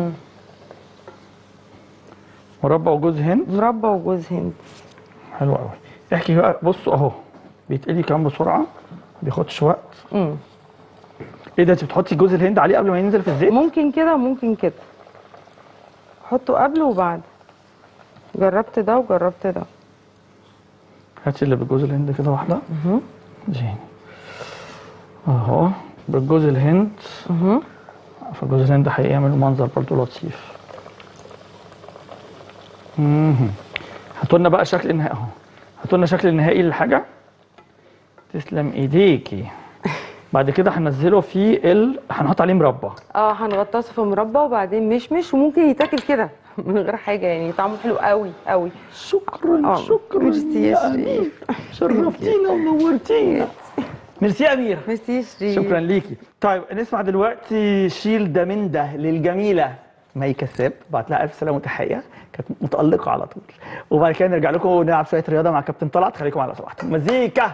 مربى وجوز هند مربى وجوز هند حلو قوي احكي بقى بصوا اهو بيتقلي كمان بسرعه ما بياخدش وقت مم. ايه ده انت بتحطي جوز الهند عليه قبل ما ينزل في الزيت؟ ممكن كده وممكن كده حطه قبل وبعد جربت ده وجربت ده هاتي اللي بالجوز الهند كده واحده زين اهو بالجوز الهند فجوز الهند هيعمل منظر برضو لطيف مهم. هاتوا لنا بقى شكل النهائي اهو هاتوا لنا شكل النهائي للحاجه تسلم ايديكي بعد كده هننزله في ال هنحط عليه مربى اه هنغطسه في مربى وبعدين مشمش وممكن يتاكل كده من غير حاجه يعني طعمه حلو قوي قوي شكرا آه، شكرا ميرسي يا يا أمير. شريف. شرفتينا ونورتينا ميرسي يا اميره ميرسي يا شريف شكرا ليكي طيب نسمع دلوقتي شيل ده من ده للجميله مي كساب بعت لها الف سلامه وتحيه كانت متالقه على طول وبعد كده نرجع لكم ونلعب شويه رياضه مع كابتن طلعت خليكم على صباحكم مزيكا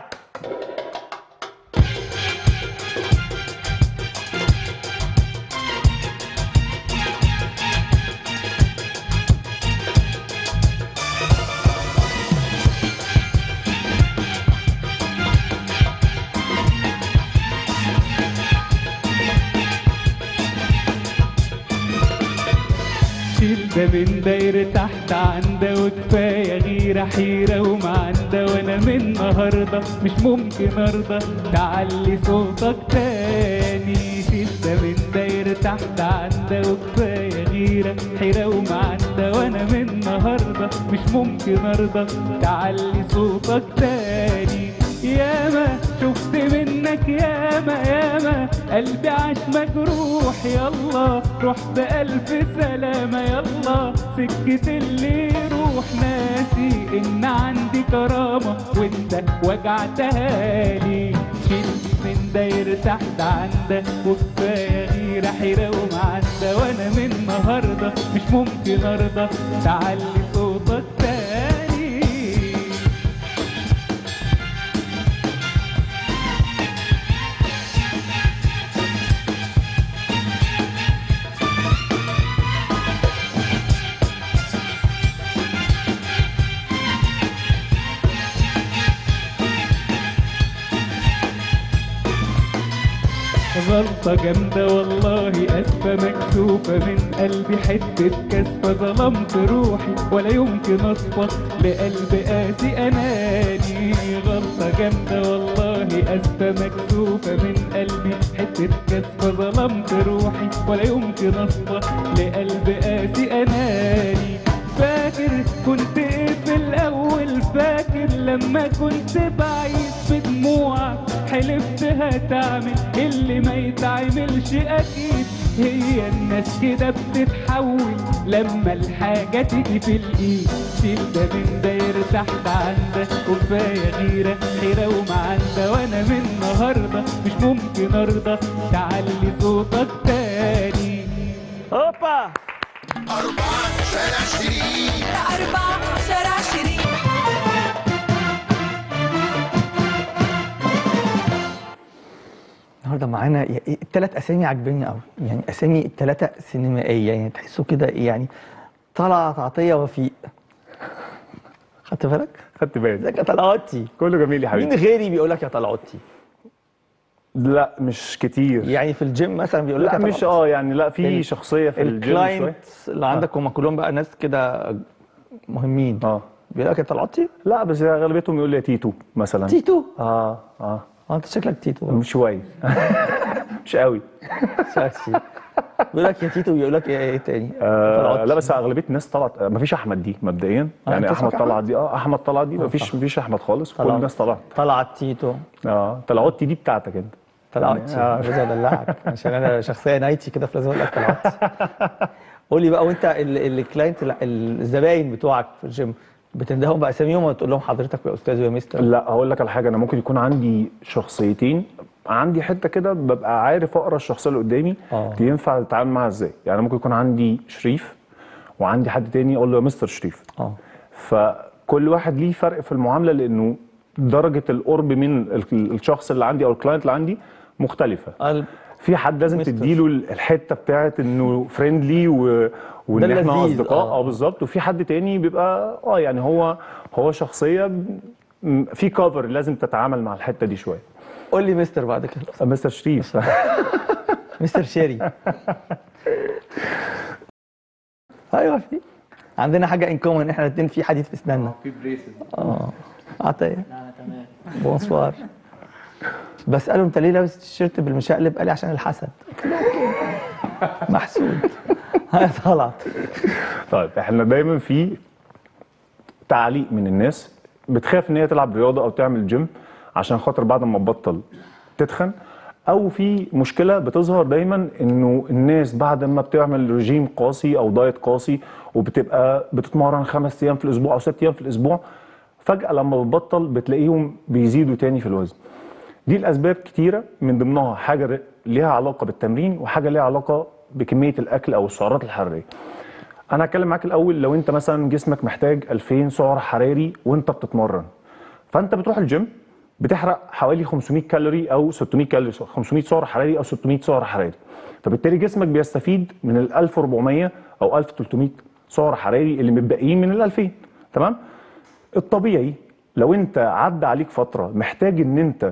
شيل ده من داير تحت عنده وكفاية غيرة حيرة ومعندة وانا من النهاردة مش ممكن ارضى تعلي صوتك تاني شدة من داير تحت عنده وكفاية غيرة حيرة ومعندة وانا من النهاردة مش ممكن ارضى تعلي صوتك تاني ياما شفت منك ياما ياما قلبي عاش مجروح يلا روح بألف سلامة يلا سكة اللي يروح ناسي إن عندي كرامة وانت وجعتها لي شيل من داير تحت عندك وكفاية غيرة حيرة ومعندة وانا من النهاردة مش ممكن ارضى تعلي صوتك تاني غلطة جامدة والله أسفة مكسوفة من قلبي حتة كسفة ظلمت روحي ولا يمكن أصفى لقلب قاسي أناني غلطة جامدة والله أسفة مكسوفة من قلبي حتة كسفة ظلمت روحي ولا يمكن أصفى لقلب قاسي أناني فاكر كنت ايه في الاول فاكر لما كنت بعيد في دموعك حلفت هتعمل اللي ما يتعملش اكيد هي الناس كده بتتحول لما الحاجة تيجي في الايد شيل ده من داير تحت عندك وكفاية غيرة حيرة ومعندة وانا من النهاردة مش ممكن ارضى تعلي صوتك تاني هوبا أربعة شارع شريك أربعة شارع شريك النهارده معانا الثلاث اسامي عاجباني قوي يعني اسامي الثلاثه سينمائيه يعني تحسوا كده إيه يعني طلعت عطيه وفيق خدت بالك؟ خدت بالي ازيك يا طلعتي كله جميل يا مين حبيبي غيري بيقول لك يا طلعتي؟ لا مش كتير يعني في الجيم مثلا بيقول لك لا يا مش طلعتي. اه يعني لا في ال- شخصيه في الجيم شويه الكلاينتس اللي عندك هم كلهم بقى ناس كده مهمين اه بيقول لك يا طلعتي؟ لا بس اغلبيتهم يقول لي يا تيتو مثلا تيتو اه اه اه انت شكلك تيتو مش شويه مش قوي شكسي بيقول لك يا تيتو بيقول لك ايه إيه تاني؟ آه طلعتي. لا بس اغلبيه الناس طلعت ما فيش احمد دي مبدئيا آه، يعني أنت احمد اسمك طلعت أحمد؟ دي اه احمد طلعت دي ما فيش ما فيش احمد خالص كل طلعت. الناس طلعت طلعت تيتو اه طلعت دي بتاعتك انت طلعتي آه. لازم ادلعك عشان انا شخصيه نايتي كده فلازم اقول لك طلعتي قول لي بقى وانت ال- الكلاينت ال- الزباين بتوعك في الجيم بتندههم باساميهم ولا تقول لهم حضرتك يا استاذ ويا مستر لا هقول لك على حاجه انا ممكن يكون عندي شخصيتين عندي حته كده ببقى عارف اقرا الشخصيه اللي قدامي آه. دي ينفع اتعامل معاها ازاي يعني ممكن يكون عندي شريف وعندي حد تاني اقول له يا مستر شريف اه فكل واحد ليه فرق في المعامله لانه درجه القرب من ال- الشخص اللي عندي او الكلاينت اللي عندي مختلفه قلب في حد لازم مستر. تديله الحته بتاعت انه فريندلي و... وان ده احنا اللذيذ، اصدقاء آه. اه بالظبط وفي حد تاني بيبقى اه يعني هو هو شخصيه م- في كفر لازم تتعامل مع الحته دي شويه قول لي مستر بعد كده آه، مستر شريف مستر شيري ايوه في عندنا حاجه ان كومن احنا الاثنين في حديد في اسناننا في بريسز اه عطيه لا انا تمام بونسوار بساله انت ليه لابس التيشيرت بالمشقلب قال لي عشان الحسد محسود هاي طلعت طيب احنا دايما في تعليق من الناس بتخاف ان هي تلعب رياضه او تعمل جيم عشان خاطر بعد ما تبطل تتخن او في مشكله بتظهر دايما انه الناس بعد ما بتعمل رجيم قاسي او دايت قاسي وبتبقى بتتمرن خمس ايام في الاسبوع او ست ايام في الاسبوع فجاه لما بتبطل بتلاقيهم بيزيدوا تاني في الوزن دي الاسباب كتيره من ضمنها حاجه ر- ليها علاقه بالتمرين وحاجه ليها علاقه بكميه الاكل او السعرات الحراريه انا هتكلم معاك الاول لو انت مثلا جسمك محتاج 2000 سعر حراري وانت بتتمرن فانت بتروح الجيم بتحرق حوالي 500 كالوري او 600 كالوري 500 سعر حراري او 600 سعر حراري فبالتالي جسمك بيستفيد من ال 1400 او 1300 سعر حراري اللي متبقيين من ال 2000 تمام الطبيعي لو انت عدى عليك فتره محتاج ان انت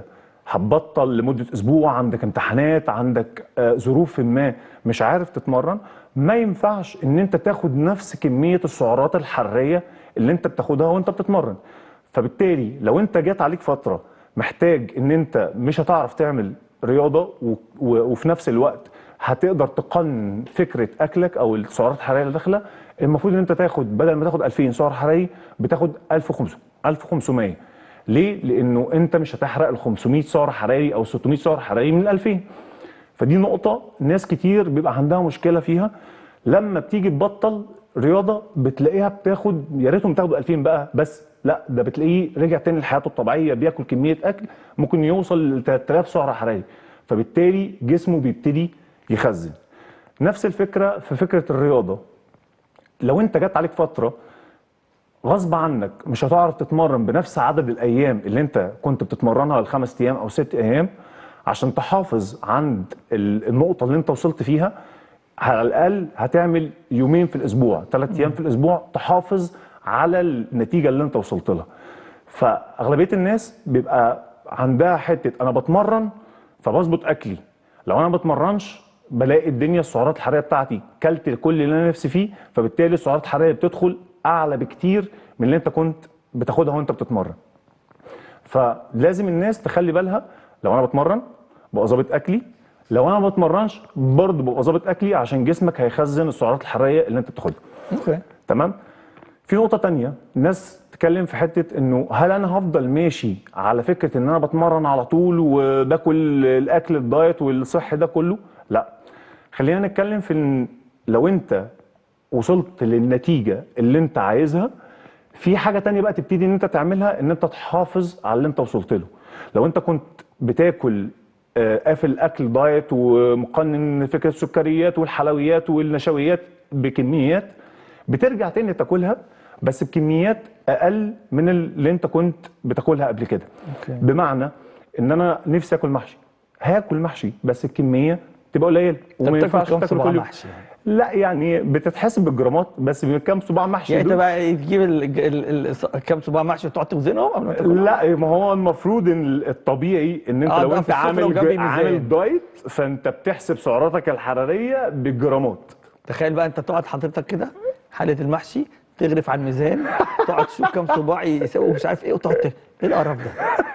هتبطل لمده اسبوع عندك امتحانات عندك آه، ظروف ما مش عارف تتمرن ما ينفعش ان انت تاخد نفس كميه السعرات الحراريه اللي انت بتاخدها وانت بتتمرن فبالتالي لو انت جات عليك فتره محتاج ان انت مش هتعرف تعمل رياضه و... و... وفي نفس الوقت هتقدر تقنن فكره اكلك او السعرات الحراريه اللي داخله المفروض ان انت تاخد بدل ما تاخد 2000 سعر حراري بتاخد 1500 1500 ليه؟ لانه انت مش هتحرق ال 500 سعر حراري او 600 سعر حراري من ال 2000 فدي نقطة ناس كتير بيبقى عندها مشكلة فيها لما بتيجي تبطل رياضة بتلاقيها بتاخد يا ريتهم تاخدوا 2000 بقى بس لا ده بتلاقيه رجع تاني لحياته الطبيعية بياكل كمية أكل ممكن يوصل ل 3000 سعر حراري فبالتالي جسمه بيبتدي يخزن نفس الفكرة في فكرة الرياضة لو انت جت عليك فترة غصب عنك مش هتعرف تتمرن بنفس عدد الايام اللي انت كنت بتتمرنها الخمس ايام او ست ايام عشان تحافظ عند ال- النقطه اللي انت وصلت فيها على الاقل هتعمل يومين في الاسبوع ثلاث ايام في الاسبوع تحافظ على النتيجه اللي انت وصلت لها فاغلبيه الناس بيبقى عندها حته انا بتمرن فبظبط اكلي لو انا ما بتمرنش بلاقي الدنيا السعرات الحراريه بتاعتي كلت كل اللي انا نفسي فيه فبالتالي السعرات الحراريه بتدخل اعلى بكتير من اللي انت كنت بتاخدها وانت بتتمرن فلازم الناس تخلي بالها لو انا بتمرن ببقى ظابط اكلي لو انا ما بتمرنش برضه ببقى ظابط اكلي عشان جسمك هيخزن السعرات الحراريه اللي انت بتاخدها اوكي تمام في نقطة تانية الناس تتكلم في حتة انه هل انا هفضل ماشي على فكرة ان انا بتمرن على طول وباكل الاكل الدايت والصحي ده كله لا خلينا نتكلم في ان لو انت وصلت للنتيجة اللي انت عايزها في حاجة تانية بقى تبتدي ان انت تعملها ان انت تحافظ على اللي انت وصلت له لو انت كنت بتاكل آه، قافل اكل دايت ومقنن فكرة السكريات والحلويات والنشويات بكميات بترجع تاني تاكلها بس بكميات اقل من اللي انت كنت بتاكلها قبل كده أوكي. بمعنى ان انا نفسي اكل محشي هاكل محشي بس الكميه تبقى قليله طب تاكل كام صباع محشي يعني؟ لا يعني بتتحسب بالجرامات بس بكام صباع محشي يعني انت دول؟ بقى تجيب ال- ال- ال- كام صباع محشي وتقعد توزنهم قبل ما تاكلهم؟ لا ما هو المفروض ان الطبيعي ان انت آه، لو ده انت في السفرة عامل وجنبي ميزان. عامل دايت فانت بتحسب سعراتك الحراريه بالجرامات تخيل بقى انت تقعد حضرتك كده حاله المحشي تغرف على الميزان تقعد تشوف كام صباع يساوي مش عارف ايه وتقعد ت- ايه القرف ده؟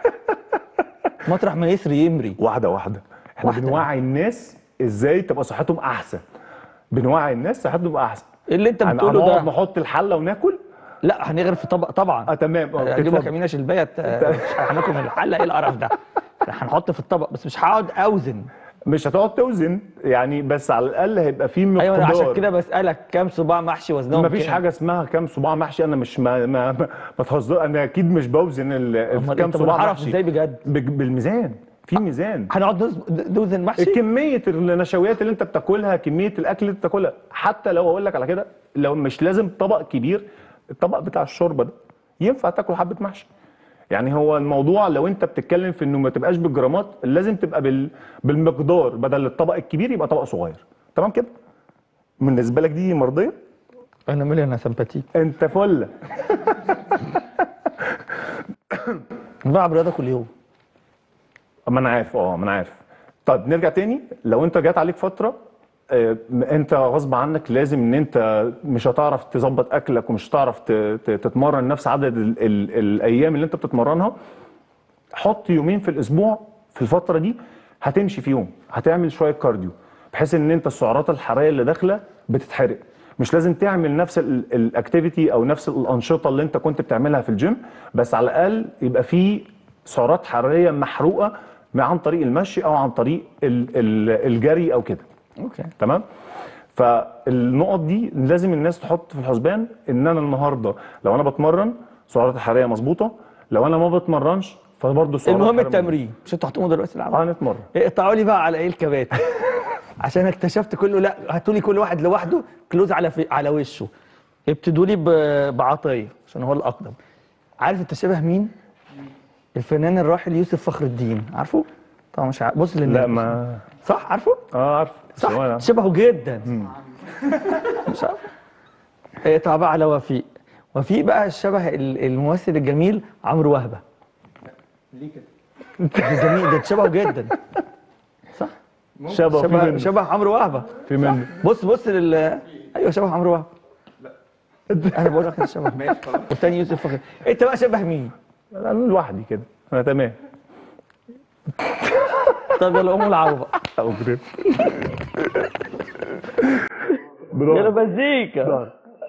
مطرح ما يسري يمري واحده واحده احنا واحدة. بنوعي الناس ازاي تبقى صحتهم احسن بنوعي الناس صحتهم تبقى احسن ايه اللي انت هن- بتقوله هنقعد ده؟ نحط الحله وناكل لا هنغرف في طبق طبعا اه تمام اه اجيب لك اتفضل. امينه شلبيه ت- مش هناكل من الحله ايه القرف ده؟ هنحط في الطبق بس مش هقعد اوزن مش هتقعد توزن يعني بس على الاقل هيبقى في مقدار ايوه أنا عشان كده بسالك كام صباع محشي وزنهم ما فيش كام؟ حاجه اسمها كام صباع محشي انا مش ما ما, ما, ما تهزر انا اكيد مش بوزن ال- امال كام انت صباع بنعرف محشي ازاي بجد؟ بج- بالميزان في ميزان هنقعد نوز- نوزن محشي؟ كميه النشويات اللي انت بتاكلها كميه الاكل اللي انت بتاكلها حتى لو اقول لك على كده لو مش لازم طبق كبير الطبق بتاع الشوربه ده ينفع تاكل حبه محشي يعني هو الموضوع لو انت بتتكلم في انه ما تبقاش بالجرامات لازم تبقى بال... بالمقدار بدل الطبق الكبير يبقى طبق صغير تمام كده بالنسبه لك دي مرضيه انا مالي انا سمباتيك انت فله بلعب رياضه كل يوم ما انا عارف اه ما انا عارف طيب نرجع تاني لو انت جات عليك فتره آه، انت غصب عنك لازم ان انت مش هتعرف تظبط اكلك ومش هتعرف ت- ت- تتمرن نفس عدد ال ال الايام اللي انت بتتمرنها حط يومين في الاسبوع في الفتره دي هتمشي فيهم هتعمل شويه كارديو بحيث ان انت السعرات الحراريه اللي داخله بتتحرق مش لازم تعمل نفس الاكتيفيتي او نفس الانشطه اللي انت كنت بتعملها في الجيم بس على الاقل يبقى في سعرات حراريه محروقه عن طريق المشي او عن طريق ال- ال- الجري او كده اوكي تمام فالنقط دي لازم الناس تحط في الحسبان ان انا النهارده لو انا بتمرن سعرات الحراريه مظبوطه لو انا ما بتمرنش فبرضه السعرات المهم الحرارية التمرين مش انتوا هتقوموا دلوقتي مظبوطة. العب اه نتمرن اقطعوا لي بقى على ايه الكباتن عشان اكتشفت كله لا هاتوا لي كل واحد لوحده كلوز على في على وشه ابتدوا لي ب- بعطيه عشان هو الاقدم عارف انت شبه مين؟ الفنان الراحل يوسف فخر الدين عارفه؟ طبعا مش عارف بص للناس لا ما صح عارفه؟ اه عارف بس هو صح أنا- شبهه جدا مش عارف اقطع بقى على وفيق وفيق بقى شبه ال- الممثل الجميل عمرو وهبه ليه كده؟ ده جميل ده شبهه جدا صح شبه في شبه منه شبه عمرو وهبه في منه بص بص لل ايوه شبه عمرو وهبه انا بقول لك انت شبه ماشي والتاني يوسف فخر انت بقى شبه مين؟ انا لوحدي كده انا تمام طب يلا قوموا العبوا بقى أوكي. يلا برافو مزيكا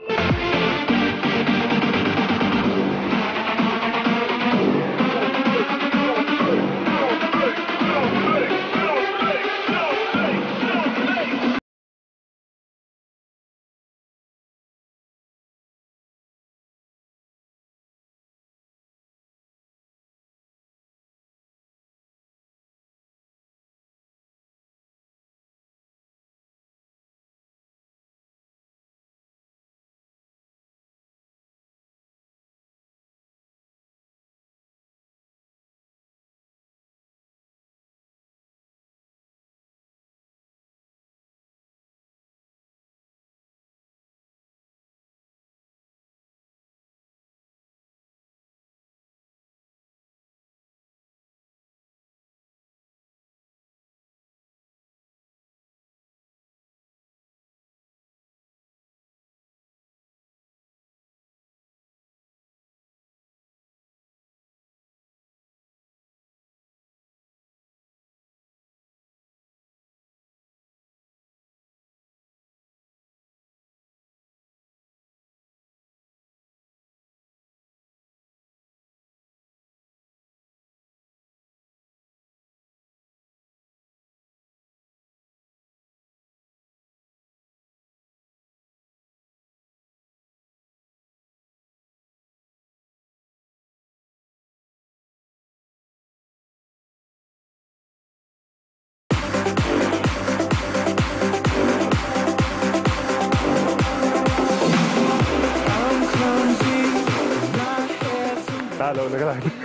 تعالى اقول لك على حاجه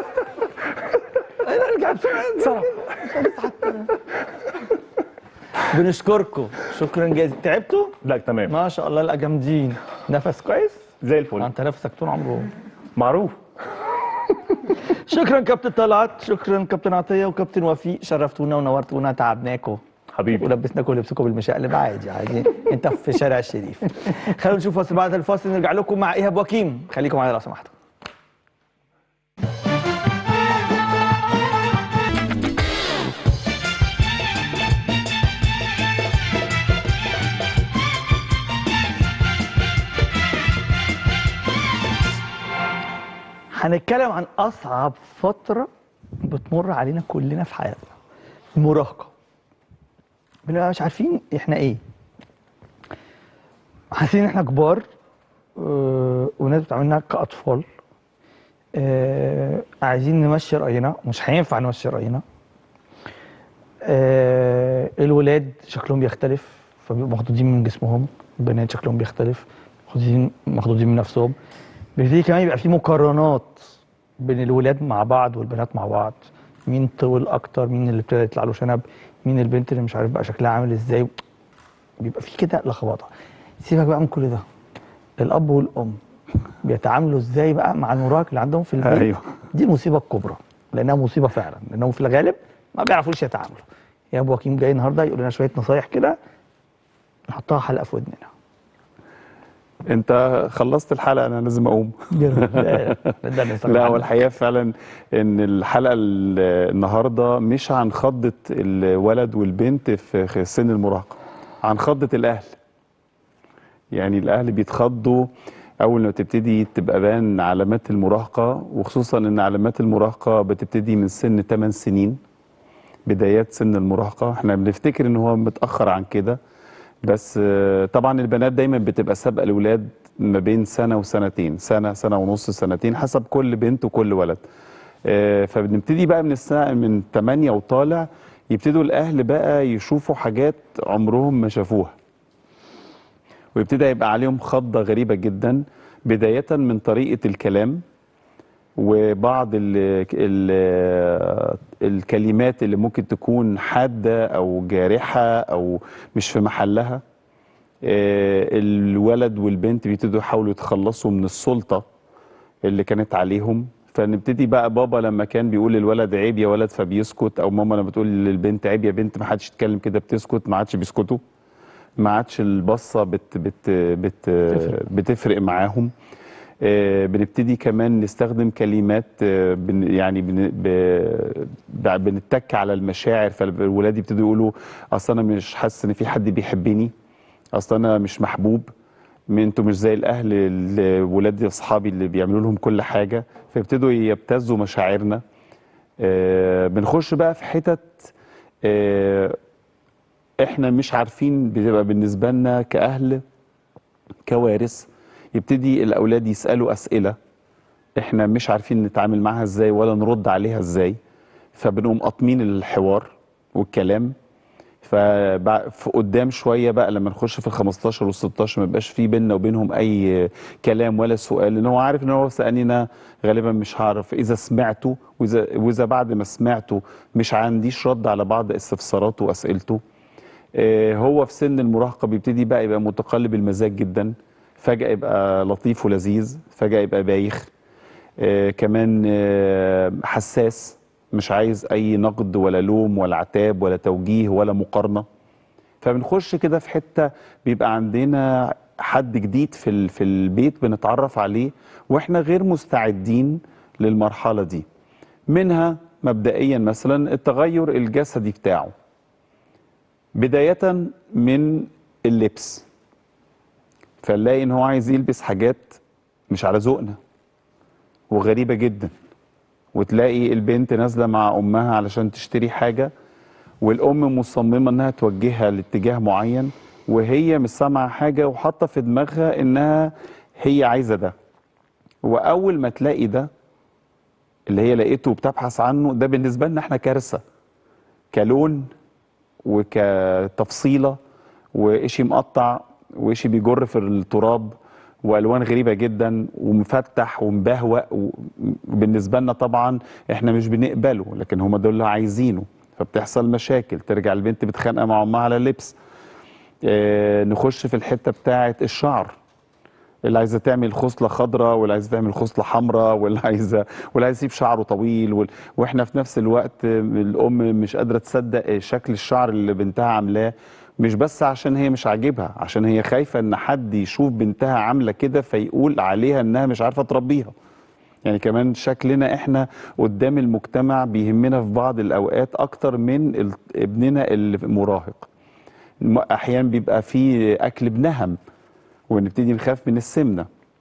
ارجع بسرعه بنشكركم شكرا جزيلا تعبتوا؟ لا تمام ما شاء الله لا جامدين نفس كويس؟ زي الفل انت نفسك طول عمره معروف شكرا كابتن طلعت شكرا كابتن عطيه وكابتن وفيق شرفتونا ونورتونا تعبناكم حبيبي ولبسناكم لبسكم بالمشقلب عادي عادي انت في شارع الشريف خلونا نشوف فاصل بعد الفاصل نرجع لكم مع ايهاب وكيم خليكم معايا لو سمحتوا هنتكلم عن اصعب فتره بتمر علينا كلنا في حياتنا المراهقه بنبقى مش عارفين احنا ايه حاسين ان احنا كبار آه، وناس بتعاملنا كاطفال آه، عايزين نمشي راينا مش هينفع نمشي راينا آه، الولاد شكلهم بيختلف فبيبقوا مخضوضين من جسمهم البنات شكلهم بيختلف مخضوضين مخضوضين من نفسهم بيبتدي كمان يبقى في مقارنات بين الولاد مع بعض والبنات مع بعض مين طول اكتر مين اللي ابتدى يطلع له شنب مين البنت اللي مش عارف بقى شكلها عامل ازاي بيبقى في كده لخبطه سيبك بقى من كل ده الاب والام بيتعاملوا ازاي بقى مع المراهق اللي عندهم في البيت أيوه. دي المصيبه الكبرى لانها مصيبه فعلا لانهم في الغالب ما بيعرفوش يتعاملوا يا ابو وكيم جاي النهارده يقول لنا شويه نصايح كده نحطها حلقه في ودننا انت خلصت الحلقه انا لازم اقوم لا هو الحقيقه فعلا ان الحلقه ال- النهارده مش عن خضه الولد والبنت في خ- سن المراهقه عن خضه الاهل يعني الاهل بيتخضوا اول ما تبتدي تبقى بان علامات المراهقه وخصوصا ان علامات المراهقه بتبتدي من سن 8 سنين بدايات سن المراهقه احنا بنفتكر ان هو متاخر عن كده بس آه، طبعا البنات دايما بتبقى سابقه الاولاد ما بين سنه وسنتين سنه سنه ونص سنتين حسب كل بنت وكل ولد آه، فبنبتدي بقى من السنه من 8 وطالع يبتدوا الاهل بقى يشوفوا حاجات عمرهم ما شافوها ويبتدي يبقى عليهم خضه غريبه جدا بدايه من طريقه الكلام وبعض ال ال الكلمات اللي ممكن تكون حادة أو جارحة أو مش في محلها آه، الولد والبنت بيبتدوا يحاولوا يتخلصوا من السلطة اللي كانت عليهم فنبتدي بقى بابا لما كان بيقول للولد عيب يا ولد فبيسكت او ماما لما بتقول للبنت عيب يا بنت ما حدش يتكلم كده بتسكت ما عادش بيسكتوا ما عادش البصه بت بت بت بتفرق معاهم آه، بنبتدي كمان نستخدم كلمات آه، بن يعني بن ب- ب- بنتك على المشاعر فالولاد يبتدوا يقولوا اصل انا مش حاسس ان في حد بيحبني اصل انا مش محبوب من انتوا مش زي الاهل اللي ولاد اصحابي اللي بيعملوا لهم كل حاجه فيبتدوا يبتزوا مشاعرنا آه، بنخش بقى في حتت آه، احنا مش عارفين بتبقى بالنسبه لنا كاهل كوارث يبتدي الاولاد يسالوا اسئله احنا مش عارفين نتعامل معاها ازاي ولا نرد عليها ازاي فبنقوم قاطمين الحوار والكلام ففي قدام شويه بقى لما نخش في ال 15 وال 16 ما يبقاش في بيننا وبينهم اي كلام ولا سؤال لان هو عارف ان هو سالني انا غالبا مش هعرف اذا سمعته واذا واذا بعد ما سمعته مش عنديش رد على بعض استفساراته واسئلته آه، هو في سن المراهقه بيبتدي بقى يبقى متقلب المزاج جدا فجاه يبقى لطيف ولذيذ فجاه يبقى بايخ آه، كمان آه، حساس مش عايز اي نقد ولا لوم ولا عتاب ولا توجيه ولا مقارنه فبنخش كده في حته بيبقى عندنا حد جديد في ال- في البيت بنتعرف عليه واحنا غير مستعدين للمرحله دي منها مبدئيا مثلا التغير الجسدي بتاعه بدايه من اللبس فنلاقي ان هو عايز يلبس حاجات مش على ذوقنا وغريبه جدا وتلاقي البنت نازله مع امها علشان تشتري حاجه والام مصممه انها توجهها لاتجاه معين وهي مش سامعه حاجه وحاطه في دماغها انها هي عايزه ده واول ما تلاقي ده اللي هي لقيته وبتبحث عنه ده بالنسبه لنا احنا كارثه كلون وكتفصيله وإشي مقطع وإشي بيجر في التراب والوان غريبه جدا ومفتح ومبهوأ وبالنسبه لنا طبعا احنا مش بنقبله لكن هم دول اللي عايزينه فبتحصل مشاكل ترجع البنت بتخانق مع امها على اللبس آه نخش في الحته بتاعه الشعر اللي عايزه تعمل خصله خضراء واللي عايزه تعمل خصله حمراء واللي عايزه واللي عايز يسيب شعره طويل وال... واحنا في نفس الوقت آه، الام مش قادره تصدق شكل الشعر اللي بنتها عاملاه مش بس عشان هي مش عاجبها عشان هي خايفه ان حد يشوف بنتها عامله كده فيقول عليها انها مش عارفه تربيها يعني كمان شكلنا احنا قدام المجتمع بيهمنا في بعض الاوقات اكتر من ال- ابننا المراهق م- احيانا بيبقى في اكل بنهم ونبتدي نخاف من السمنه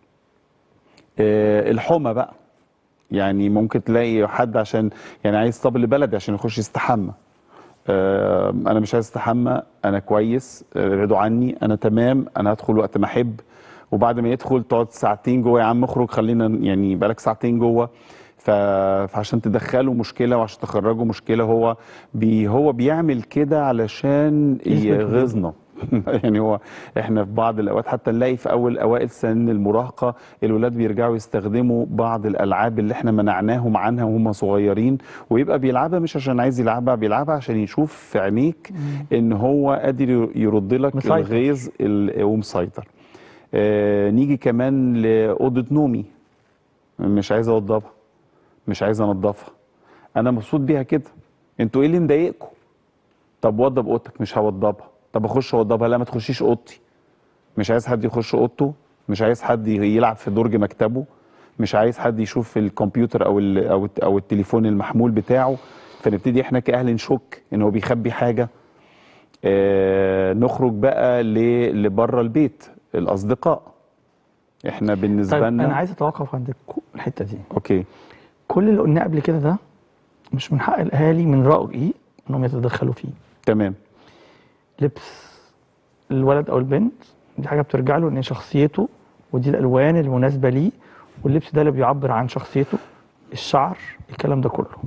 آه، الحمى بقى يعني ممكن تلاقي حد عشان يعني عايز طبل بلدي عشان يخش يستحمى آه، انا مش عايز استحمى انا كويس آه، ابعدوا عني انا تمام انا هدخل وقت ما احب وبعد ما يدخل تقعد ساعتين جوه يا عم اخرج خلينا يعني بقالك ساعتين جوه ف... فعشان تدخله مشكله وعشان تخرجه مشكله هو بي هو بيعمل كده علشان يغيظنا يعني هو احنا في بعض الاوقات حتى نلاقي في اول اوائل سن المراهقه الولاد بيرجعوا يستخدموا بعض الالعاب اللي احنا منعناهم عنها وهم صغيرين ويبقى بيلعبها مش عشان عايز يلعبها بيلعبها عشان يشوف في عينيك ان هو قادر يرد لك مسيطر. الغيظ ال- ومسيطر آه نيجي كمان لاوضه نومي مش عايز اوضبها مش عايز انضفها انا مبسوط بيها كده انتوا ايه اللي مضايقكم طب وضب اوضتك مش هوضبها طب اخش اوضبها لا ما تخشيش اوضتي مش عايز حد يخش اوضته مش عايز حد يلعب في درج مكتبه مش عايز حد يشوف الكمبيوتر او ال او الت- او التليفون المحمول بتاعه فنبتدي احنا كاهل نشك ان هو بيخبي حاجه آه نخرج بقى ل- لبره البيت الاصدقاء احنا بالنسبه طيب لنا انا عايز اتوقف عند الك- الحته دي اوكي كل اللي قلناه قبل كده ده مش من حق الاهالي من رايي انهم يتدخلوا فيه تمام لبس الولد او البنت دي حاجه بترجع له ان شخصيته ودي الالوان المناسبه ليه واللبس ده اللي بيعبر عن شخصيته الشعر الكلام ده كله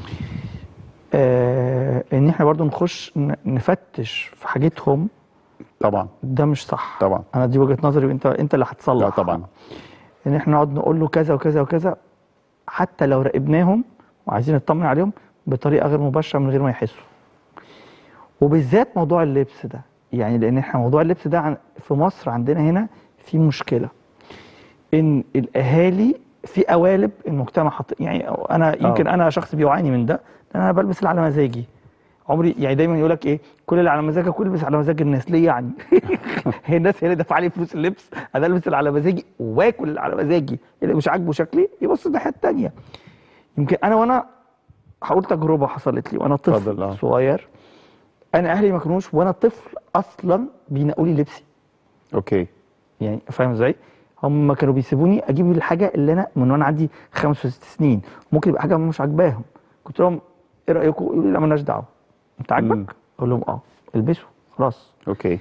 آه ان احنا برضو نخش ن- نفتش في حاجتهم طبعا ده مش صح طبعا انا دي وجهه نظري وانت انت اللي هتصلح لا طبعا ان احنا نقعد نقول له كذا وكذا وكذا حتى لو راقبناهم وعايزين نطمن عليهم بطريقه غير مباشره من غير ما يحسوا وبالذات موضوع اللبس ده يعني لان احنا موضوع اللبس ده عن في مصر عندنا هنا في مشكله ان الاهالي في قوالب المجتمع حط يعني انا يمكن آه. انا شخص بيعاني من ده لان انا بلبس اللي على مزاجي عمري يعني دايما يقول لك ايه كل اللي على مزاجك كل البس على مزاج الناس ليه يعني هي الناس هي اللي دافعه لي فلوس اللبس انا البس اللي على مزاجي واكل اللي على مزاجي اللي مش عاجبه شكلي يبص الناحيه التانيه يمكن انا وانا هقول تجربه حصلت لي وانا اتفضل، طفل آه. صغير انا اهلي ما كانوش وانا طفل اصلا بينقوا لي لبسي اوكي يعني فاهم ازاي؟ هم كانوا بيسيبوني اجيب الحاجه اللي انا من وانا عندي خمس وست سنين ممكن يبقى حاجه مش عاجباهم قلت لهم ايه رايكم؟ يقولوا لي لا مالناش دعوه انت مم. عاجبك؟ اقول لهم اه البسوا خلاص اوكي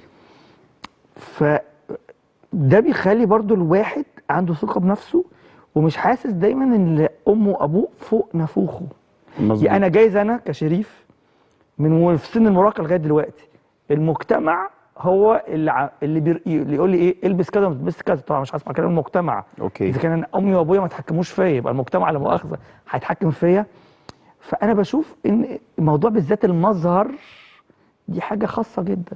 ف ده بيخلي برضو الواحد عنده ثقه بنفسه ومش حاسس دايما ان امه وابوه فوق نافوخه مظبوط يعني انا جايز انا كشريف من و- في سن المراهقه لغايه دلوقتي المجتمع هو اللي ع- اللي, بير... اللي يقول لي ايه البس كذا وما تلبسش كذا طبعا مش هسمع كلام المجتمع اوكي اذا كان أنا امي وابويا ما اتحكموش فيا يبقى المجتمع لا مؤاخذه هيتحكم فيا فانا بشوف ان الموضوع بالذات المظهر دي حاجه خاصه جدا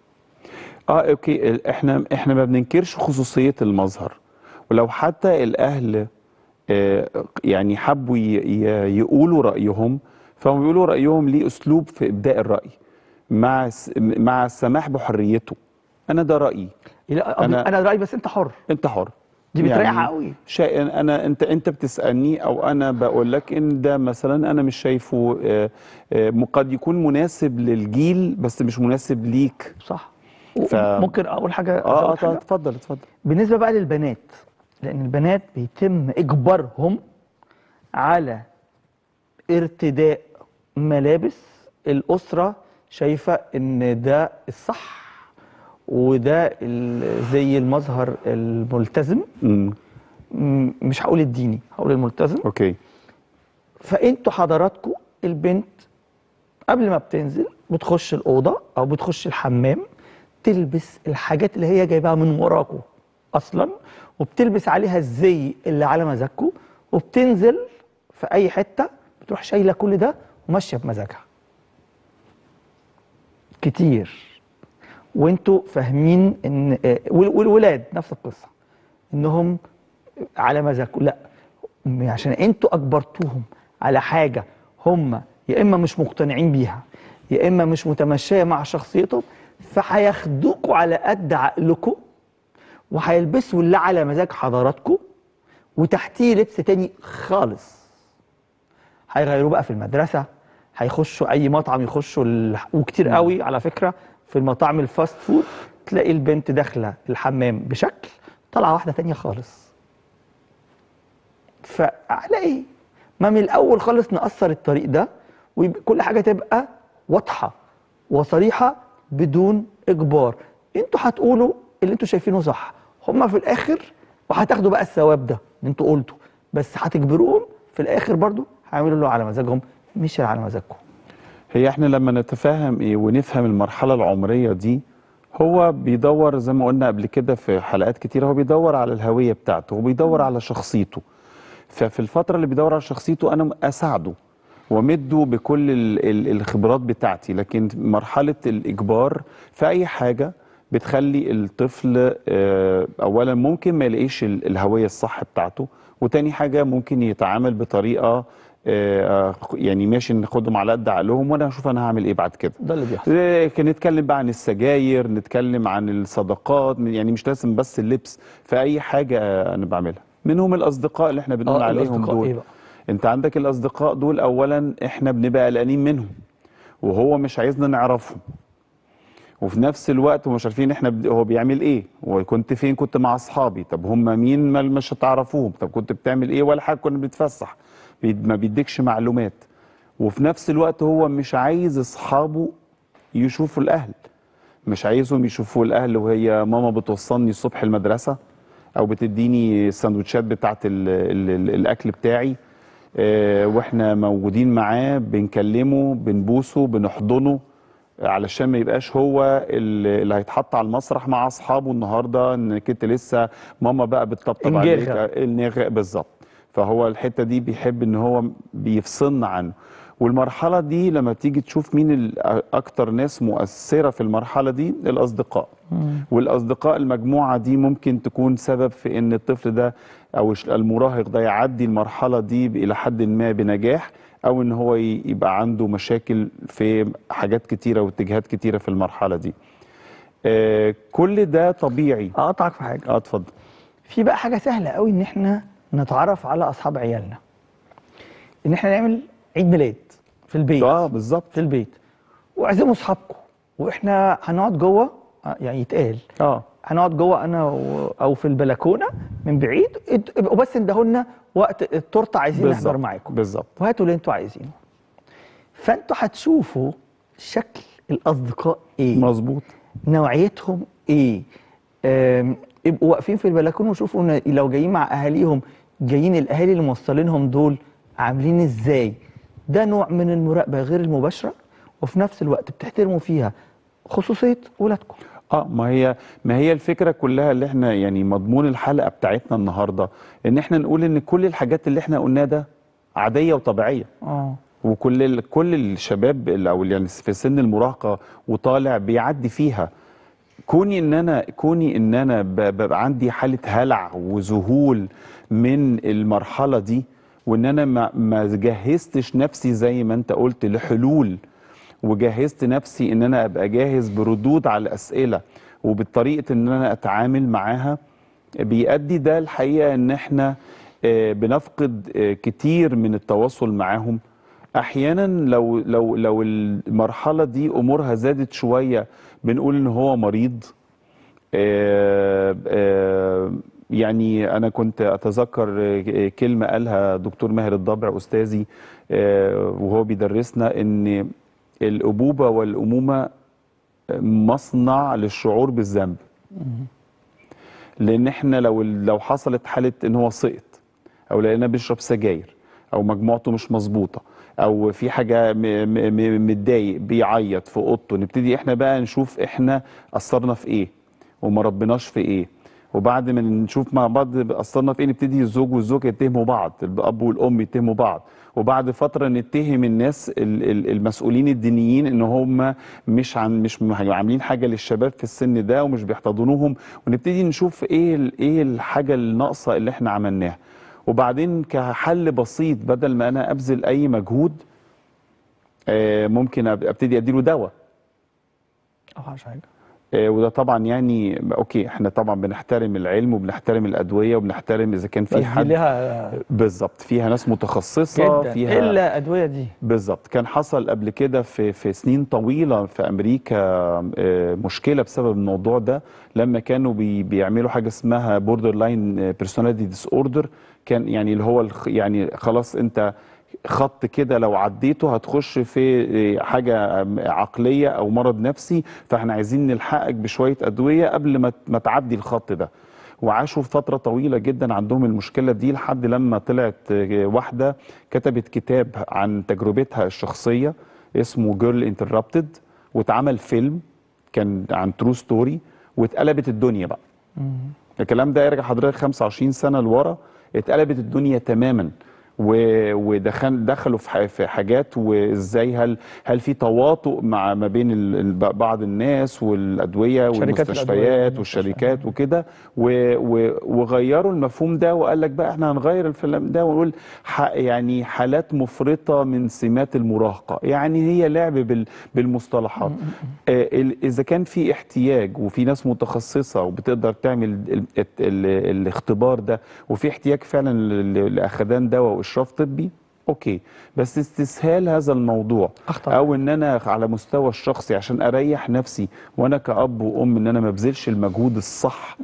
اه اوكي ال- احنا احنا ما بننكرش خصوصيه المظهر ولو حتى الاهل آه، يعني حبوا ي- ي- يقولوا رايهم فهم بيقولوا رايهم ليه اسلوب في ابداء الراي مع الس- مع السماح بحريته انا ده رايي لا أنا- انا انا رايي بس انت حر انت حر دي بتريح قوي شيء انا انت انت بتسالني او انا بقول لك ان ده مثلا انا مش شايفه آه، آه، قد يكون مناسب للجيل بس مش مناسب ليك صح ف- ممكن اقول حاجه اه أزود اه حاجة؟ اتفضل اتفضل بالنسبه بقى للبنات لان البنات بيتم اجبارهم على ارتداء ملابس الاسره شايفه ان ده الصح وده ال- زي المظهر الملتزم امم م- مش هقول الديني هقول الملتزم اوكي فانتوا حضراتكم البنت قبل ما بتنزل بتخش الاوضه او بتخش الحمام تلبس الحاجات اللي هي جايباها من وراكم اصلا وبتلبس عليها الزي اللي على مزاجكم وبتنزل في اي حته بتروح شايله كل ده وماشيه بمزاجها كتير وانتوا فاهمين ان آه، وال- والولاد نفس القصه انهم على مزاجكم لا م- عشان انتوا اجبرتوهم على حاجه هم يا اما مش مقتنعين بيها يا اما مش متمشيه مع شخصيتهم فهياخدوكوا على قد عقلكم وهيلبسوا اللي على مزاج حضراتكم وتحتيه لبس تاني خالص هيغيروا بقى في المدرسه هيخشوا اي مطعم يخشوا ال... وكتير قوي على فكره في المطاعم الفاست فود تلاقي البنت داخله الحمام بشكل طالعه واحده تانية خالص فعلى ايه ما من الاول خالص نقصر الطريق ده وكل حاجه تبقى واضحه وصريحه بدون اجبار انتوا هتقولوا اللي انتوا شايفينه صح هما في الاخر وهتاخدوا بقى الثواب ده اللي انتوا قلتوا بس هتجبروهم في الاخر برضو هيعملوا اللي على مزاجهم مش اللي على مزاجكم هي احنا لما نتفاهم ايه ونفهم المرحله العمريه دي هو بيدور زي ما قلنا قبل كده في حلقات كتير هو بيدور على الهويه بتاعته وبيدور على شخصيته ففي الفتره اللي بيدور على شخصيته انا اساعده وامده بكل ال- ال- الخبرات بتاعتي لكن مرحله الاجبار في اي حاجه بتخلي الطفل آه، اولا ممكن ما يلاقيش ال- الهويه الصح بتاعته وتاني حاجه ممكن يتعامل بطريقه آه، يعني ماشي ناخدهم على قد عقلهم وانا هشوف انا هعمل ايه بعد كده ده اللي بيحصل آه، كان نتكلم بقى عن السجاير نتكلم عن الصداقات يعني مش لازم بس اللبس في اي حاجه آه، انا بعملها منهم الاصدقاء اللي احنا بنقول آه، عليهم الأصدقاء دول إيه بقى؟ انت عندك الاصدقاء دول اولا احنا بنبقى قلقانين منهم وهو مش عايزنا نعرفهم وفي نفس الوقت ومش عارفين احنا بد... هو بيعمل ايه وكنت فين كنت مع اصحابي طب هم مين ما مش هتعرفوهم طب كنت بتعمل ايه ولا حاجه كنا بنتفسح بي... ما بيديكش معلومات وفي نفس الوقت هو مش عايز اصحابه يشوفوا الاهل مش عايزهم يشوفوا الاهل وهي ماما بتوصلني الصبح المدرسه او بتديني السندوتشات بتاعت ال ال ال الاكل بتاعي آه، واحنا موجودين معاه بنكلمه بنبوسه بنحضنه علشان ما يبقاش هو ال- اللي هيتحط على المسرح مع اصحابه النهارده انك انت لسه ماما بقى بتطبطب عليك انجاغة. النغ بالظبط فهو الحته دي بيحب ان هو بيفصلنا عنه والمرحله دي لما تيجي تشوف مين ال- اكتر ناس مؤثره في المرحله دي الاصدقاء والاصدقاء المجموعه دي ممكن تكون سبب في ان الطفل ده او الش- المراهق ده يعدي المرحله دي الى حد ما بنجاح او ان هو ي- يبقى عنده مشاكل في حاجات كتيره واتجاهات كتيره في المرحله دي آه، كل ده طبيعي اقطعك في حاجه اه اتفضل في بقى حاجه سهله قوي ان احنا نتعرف على اصحاب عيالنا ان احنا نعمل عيد ميلاد في البيت اه بالظبط في البيت واعزموا اصحابكم واحنا هنقعد جوه آه، يعني يتقال اه هنقعد جوه انا و... او في البلكونه من بعيد اد- ابقوا بس اندهوا لنا وقت التورته عايزين بالظبط نحضر معاكم بالظبط وهاتوا اللي انتوا عايزينه فانتوا هتشوفوا شكل الاصدقاء ايه مظبوط نوعيتهم ايه آم، يبقوا واقفين في البلكونه وشوفوا إن لو جايين مع اهاليهم جايين الاهالي اللي موصلينهم دول عاملين ازاي ده نوع من المراقبه غير المباشره وفي نفس الوقت بتحترموا فيها خصوصيه ولادكم اه ما هي ما هي الفكره كلها اللي احنا يعني مضمون الحلقه بتاعتنا النهارده ان احنا نقول ان كل الحاجات اللي احنا قلناها ده عاديه وطبيعيه اه وكل ال- كل الشباب اللي- او يعني في سن المراهقه وطالع بيعدي فيها كوني ان انا كوني ان انا ب- ببقى عندي حاله هلع وذهول من المرحله دي وان انا ما ما جهزتش نفسي زي ما انت قلت لحلول وجهزت نفسي ان انا ابقى جاهز بردود على الاسئله وبالطريقه ان انا اتعامل معاها بيؤدي ده الحقيقه ان احنا آه، بنفقد آه، كتير من التواصل معاهم احيانا لو لو لو المرحله دي امورها زادت شويه بنقول ان هو مريض آه، آه، يعني انا كنت اتذكر آه، كلمه قالها دكتور ماهر الضبع استاذي آه، وهو بيدرسنا ان الابوبه والامومه مصنع للشعور بالذنب لان احنا لو لو حصلت حاله ان هو سقط او لقينا بيشرب سجاير او مجموعته مش مظبوطه او في حاجه م- م- م- متضايق بيعيط في اوضته نبتدي احنا بقى نشوف احنا اثرنا في ايه وما ربناش في ايه وبعد ما نشوف مع بعض اثرنا في ايه نبتدي الزوج والزوجه يتهموا بعض الاب والام يتهموا بعض وبعد فتره نتهم الناس ال- ال- المسؤولين الدينيين ان هم مش عن مش م- عاملين حاجه للشباب في السن ده ومش بيحتضنوهم ونبتدي نشوف ايه ال- ايه الحاجه الناقصه اللي احنا عملناها وبعدين كحل بسيط بدل ما انا ابذل اي مجهود آه، ممكن أب- ابتدي اديله دواء اه مش حاجه آه، وده طبعا يعني اوكي احنا طبعا بنحترم العلم وبنحترم الادويه وبنحترم اذا كان بس في دي حد ليها بالظبط فيها ناس متخصصه جدا فيها الا الادويه دي بالظبط كان حصل قبل كده في في سنين طويله في امريكا آه، مشكله بسبب الموضوع ده لما كانوا بي بيعملوا حاجه اسمها بوردر لاين بيرسوناليتي ديس اوردر كان يعني اللي هو الخ- يعني خلاص انت خط كده لو عديته هتخش في حاجه عقليه او مرض نفسي فاحنا عايزين نلحقك بشويه ادويه قبل ما ما تعدي الخط ده وعاشوا فترة طويلة جدا عندهم المشكلة دي لحد لما طلعت واحدة كتبت كتاب عن تجربتها الشخصية اسمه جيرل انتربتد واتعمل فيلم كان عن ترو ستوري واتقلبت الدنيا بقى الكلام ده يرجع حضرتك 25 سنة لورا اتقلبت الدنيا تماما و- ودخل دخلوا في ح- في حاجات وازاي هل هل في تواطؤ مع ما بين ال- ال- بعض الناس والادويه شركات الأدوية والمستشفيات والشركات وكده و- و- وغيروا المفهوم ده وقال لك بقى احنا هنغير الفيلم ده ونقول ح- يعني حالات مفرطه من سمات المراهقه يعني هي لعب بال- بالمصطلحات آه، ال- اذا كان في احتياج وفي ناس متخصصه وبتقدر تعمل ال- ال- ال- الاختبار ده وفي احتياج فعلا ل- ل- لاخدان دواء واشراف طبي اوكي بس استسهال هذا الموضوع أخطر. او ان انا على مستوى الشخصي عشان اريح نفسي وانا كاب وام ان انا ما ابذلش المجهود الصح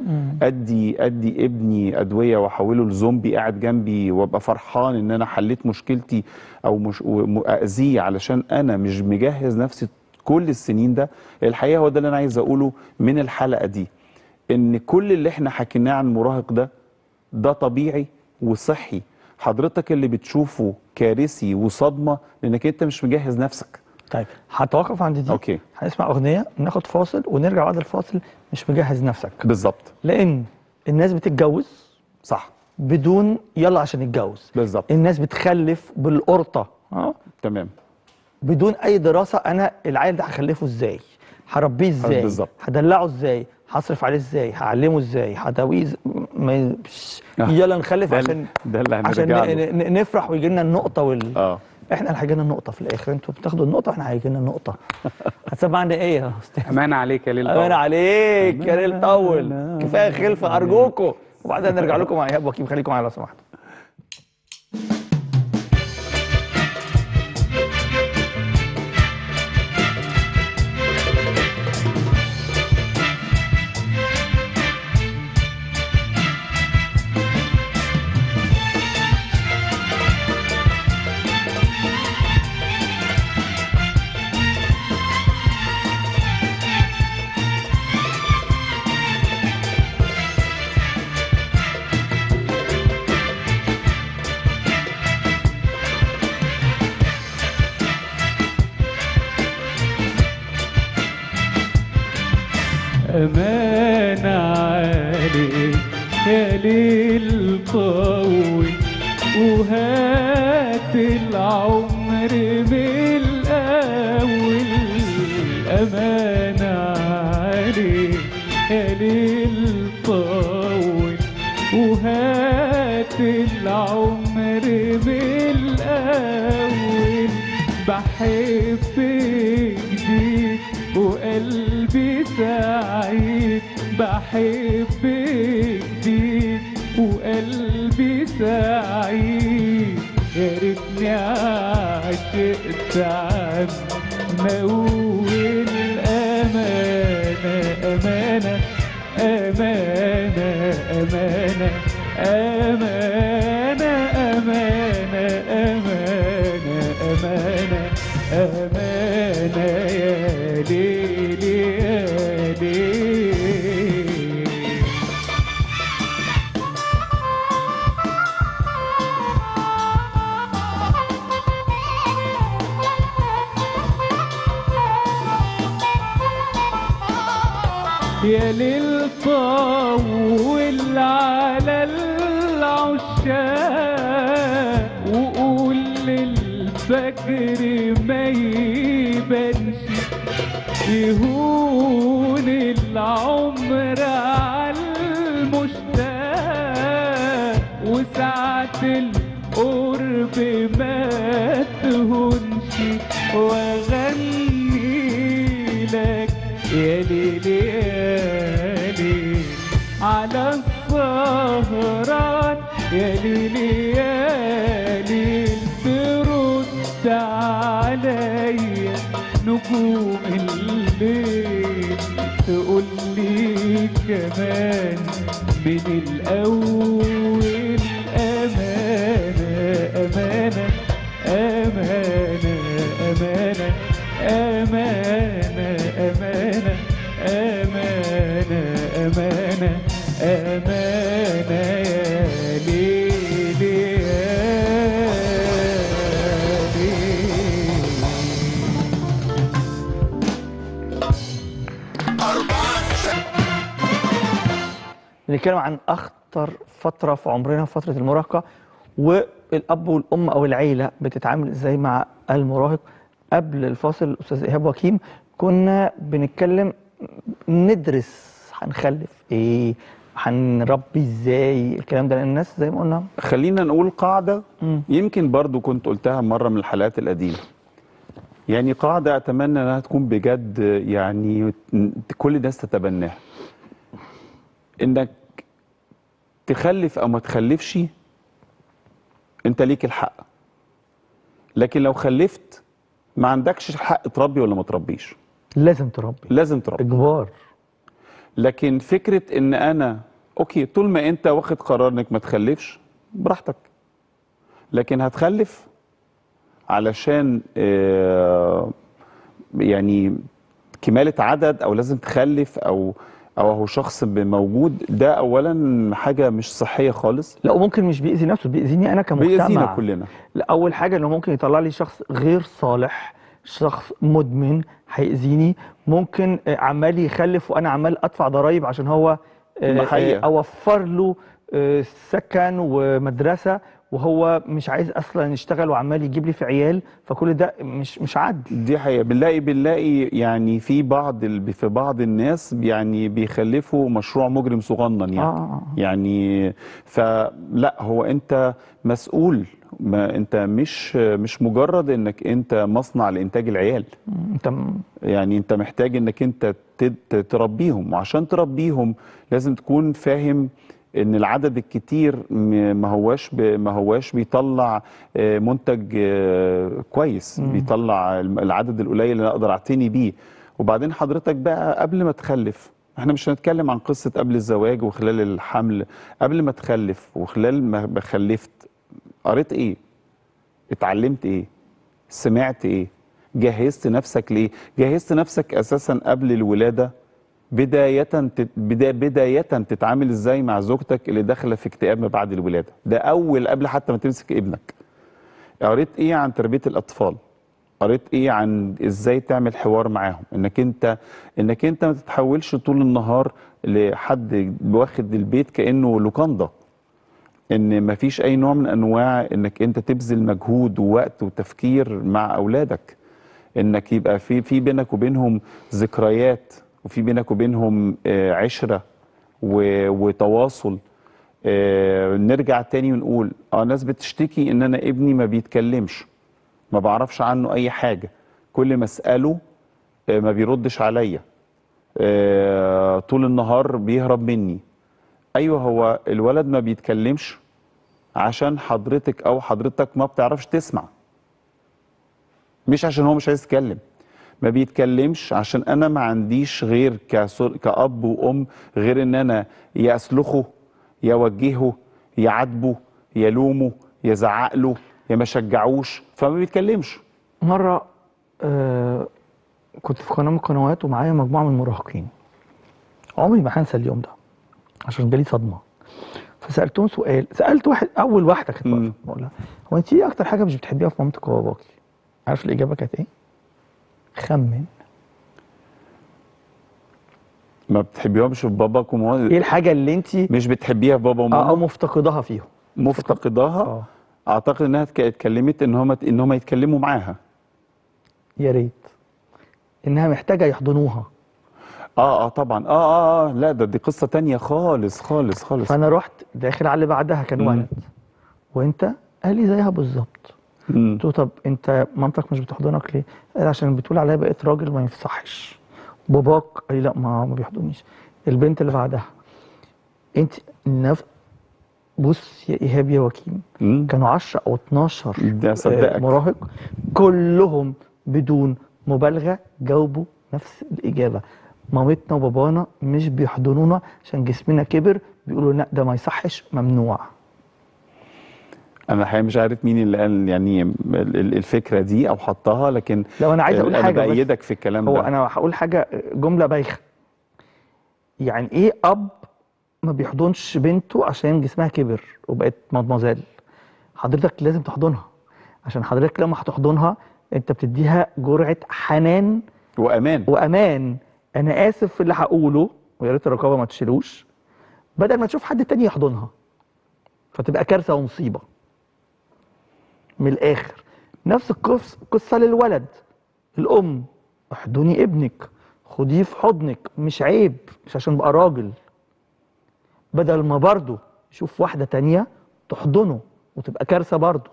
ادي ادي ابني ادويه واحوله لزومبي قاعد جنبي وابقى فرحان ان انا حليت مشكلتي او مش اذيه علشان انا مش مجهز نفسي كل السنين ده الحقيقه هو ده اللي انا عايز اقوله من الحلقه دي ان كل اللي احنا حكيناه عن المراهق ده ده طبيعي وصحي حضرتك اللي بتشوفه كارثي وصدمه لانك انت مش مجهز نفسك طيب هتوقف عند دي اوكي هنسمع اغنيه ناخد فاصل ونرجع بعد الفاصل مش مجهز نفسك بالظبط لان الناس بتتجوز صح بدون يلا عشان نتجوز بالظبط الناس بتخلف بالقرطه اه تمام بدون اي دراسه انا العيل ده هخلفه ازاي هربيه ازاي بالظبط. هدلعه ازاي هصرف عليه ازاي هعلمه ازاي هداويه إز- ما بش- يلا نخلف ده عشان ده اللي عشان هنرجع له. ن- ن- نفرح ويجي لنا النقطه وال اه احنا اللي هيجي لنا النقطه في الاخر انتوا بتاخدوا النقطه احنا هيجي لنا النقطه هتسمعنا ايه يا استاذ امانه عليك يا ليل امان طبعا. عليك يا ليل طول كفايه خلفه ارجوكم وبعدين نرجع لكم مع ايهاب وكيم خليكم معايا لو سمحتوا أمان عليك يا ليل طول وهات العمر من الأول أمان عليك يا ليل طول وهات العمر من الأول بحب جديد وقلبي سعيد بحب جديد وقلبي سعيد يا ريتني عشقت عن مول أمانة أمانة أمانة أمانة أمانة أمانة أمانة أمانة أمانة يا ليل يا ليل يا ليل طول على العشاق وقول للفجر ما يبانش يهون العمر على المشتاق وساعة القرب ما تهونش واغني لك يا ليل يا ليل على السهران يا ليل يا ليل ترد عليا نجوم الليل تقول لي كمان من الأول أمانة أمانة أمانة أمانة أمانة أمانة أمانة أمانة أمانة يا ليل يا ليل بنتكلم عن اخطر فتره في عمرنا فتره المراهقه والاب والام او العيله بتتعامل ازاي مع المراهق قبل الفاصل استاذ ايهاب وكيم كنا بنتكلم ندرس هنخلف ايه هنربي ازاي الكلام ده لان الناس زي ما قلنا خلينا نقول قاعدة مم. يمكن برضو كنت قلتها مرة من الحلقات القديمة يعني قاعدة أتمنى أنها تكون بجد يعني كل الناس تتبناها إنك تخلف أو ما تخلفش أنت ليك الحق لكن لو خلفت ما عندكش حق تربي ولا ما تربيش لازم تربي لازم تربي اجبار لكن فكرة ان انا اوكي طول ما انت واخد قرار انك ما تخلفش براحتك لكن هتخلف علشان آه، يعني كمالة عدد او لازم تخلف او او هو شخص موجود ده اولا حاجة مش صحية خالص لا وممكن مش بيأذي نفسه بيأذيني انا كمجتمع بيأذينا كلنا لا اول حاجه انه ممكن يطلع لي شخص غير صالح شخص مدمن هيأذيني ممكن آه، عمال يخلف وانا عمال ادفع ضرائب عشان هو آه، ده حقيقة. آه، اوفر له آه، سكن ومدرسه وهو مش عايز اصلا يشتغل وعمال يجيب لي في عيال فكل ده مش مش عدل دي حقيقة بنلاقي بنلاقي يعني في بعض ال- في بعض الناس يعني بيخلفوا مشروع مجرم صغنن يعني آه. يعني فلا هو انت مسؤول ما انت مش مش مجرد انك انت مصنع لانتاج العيال انت م- يعني انت محتاج انك انت تد- تربيهم وعشان تربيهم لازم تكون فاهم ان العدد الكتير م- ما هواش ب- ما هواش بيطلع آه، منتج آه، كويس بيطلع الم- العدد القليل اللي اقدر اعتني بيه وبعدين حضرتك بقى قبل ما تخلف احنا مش هنتكلم عن قصة قبل الزواج وخلال الحمل قبل ما تخلف وخلال ما ما خلفت قريت ايه اتعلمت ايه سمعت ايه جهزت نفسك ليه جهزت نفسك اساسا قبل الولاده بدايه تت... بدا... بدايه تتعامل ازاي مع زوجتك اللي داخله في اكتئاب ما بعد الولاده ده اول قبل حتى ما تمسك ابنك قريت ايه عن تربيه الاطفال قريت ايه عن ازاي تعمل حوار معاهم انك انت انك انت ما تتحولش طول النهار لحد واخد البيت كانه لوكاندا ان مفيش اي نوع من انواع انك انت تبذل مجهود ووقت وتفكير مع اولادك انك يبقى في في بينك وبينهم ذكريات وفي بينك وبينهم آه، عشره و- وتواصل آه، نرجع تاني ونقول اه ناس بتشتكي ان انا ابني ما بيتكلمش ما بعرفش عنه اي حاجه كل ما اساله آه، ما بيردش عليا آه، طول النهار بيهرب مني ايوه هو الولد ما بيتكلمش عشان حضرتك او حضرتك ما بتعرفش تسمع مش عشان هو مش عايز يتكلم ما بيتكلمش عشان انا ما عنديش غير كسر- كأب وأم غير ان انا يا اسلخه يا اوجهه يا عاتبه يا لومه يا زعق له يا ما شجعوش فما بيتكلمش مره آه كنت في قناه من القنوات ومعايا مجموعه من المراهقين عمري ما هنسى اليوم ده عشان جالي صدمه فسالتهم سؤال سالت واحد اول واحده كانت واقفه بقول لها هو انت ايه اكتر حاجه مش بتحبيها في مامتك وباباكي عارف الاجابه كانت ايه خمن ما بتحبيهمش في باباك وماما ايه الحاجه اللي انت مش بتحبيها في بابا اه وماما او مفتقداها فيهم مفتقداها اه اعتقد انها اتك- اتكلمت ان هم ان هم يتكلموا معاها يا ريت انها محتاجه يحضنوها اه اه طبعا اه اه, آه لا ده دي قصه تانية خالص خالص خالص فانا رحت داخل على اللي بعدها كان مم. ولد وانت قال لي زيها بالظبط مم. قلت له طب انت مامتك مش بتحضنك ليه؟ قال عشان بتقول عليا بقيت راجل ما يصحش باباك قال لي لا ما ما بيحضنيش البنت اللي بعدها انت نف... بص يا ايهاب يا وكيم مم. كانوا 10 او 12 ده آه، أصدقك. مراهق كلهم بدون مبالغه جاوبوا نفس الاجابه مامتنا وبابانا مش بيحضنونا عشان جسمنا كبر بيقولوا لا ده ما يصحش ممنوع انا الحقيقه مش عارف مين اللي قال يعني ال- ال- الفكره دي او حطها لكن لو انا عايز اقول انا حاجه بس بايدك في الكلام هو ده انا هقول حاجه جمله بايخه يعني ايه اب ما بيحضنش بنته عشان جسمها كبر وبقت مدمزال حضرتك لازم تحضنها عشان حضرتك لما هتحضنها انت بتديها جرعه حنان وامان وامان انا اسف في اللي هقوله ويا ريت الرقابه ما تشيلوش بدل ما تشوف حد تاني يحضنها فتبقى كارثه ومصيبه من الاخر نفس القص- القصه للولد الام احضني ابنك خديه في حضنك مش عيب مش عشان بقى راجل بدل ما برضه يشوف واحده تانية تحضنه وتبقى كارثه برضه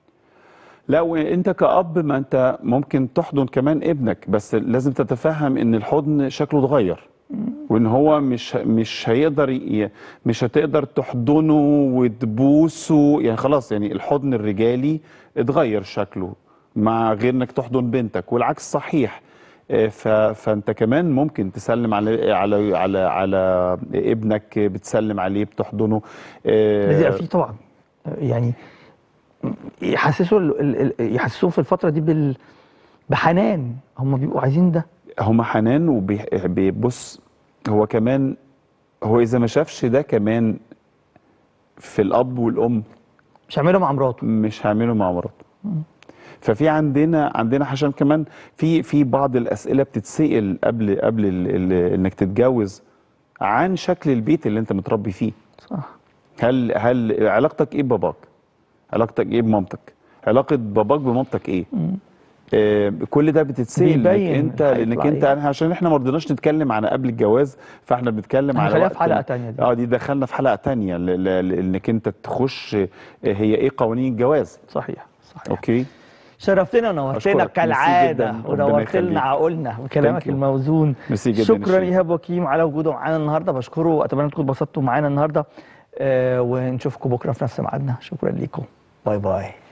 لا وانت كأب ما انت ممكن تحضن كمان ابنك بس لازم تتفهم ان الحضن شكله اتغير وان هو مش مش هيقدر ي- مش هتقدر تحضنه وتبوسه يعني خلاص يعني الحضن الرجالي اتغير شكله مع غير انك تحضن بنتك والعكس صحيح آه، ف... فانت كمان ممكن تسلم على على على على ابنك بتسلم عليه بتحضنه آه، لازم يبقى فيه طبعا يعني يحسسوا ال- ال- ال- يحسسوهم في الفتره دي بال بحنان هم بيبقوا عايزين ده هما حنان وبيبص هو كمان هو اذا ما شافش ده كمان في الاب والام مش هيعملوا مع مراته مش هيعمله مع مراته ففي عندنا عندنا عشان كمان في في بعض الاسئله بتتسال قبل قبل ال ال انك تتجوز عن شكل البيت اللي انت متربي فيه صح هل هل علاقتك ايه بباباك علاقتك ايه بمامتك علاقه باباك بمامتك ايه آه كل ده بتتسال لك بيبين انت هيطلع لانك انت إيه. أنا عشان احنا ما رضيناش نتكلم عن قبل الجواز فاحنا بنتكلم على هنخليها وقت في حلقة تانية دي. اه دي دخلنا في حلقه تانية ل- ل- لانك انت تخش آه، هي ايه قوانين الجواز صحيح صحيح اوكي شرفتنا ونورتنا أشكرك. ميرسي كالعاده جداً. ربنا ونورت لنا يخليك. عقولنا بكلامك Thank you. الموزون ميرسي جدا يا شكرا شريف. ايهاب وكيم على وجوده معانا النهارده بشكره واتمنى تكونوا اتبسطتوا معانا النهارده آه ونشوفكم بكره في نفس ميعادنا شكرا ليكم باي باي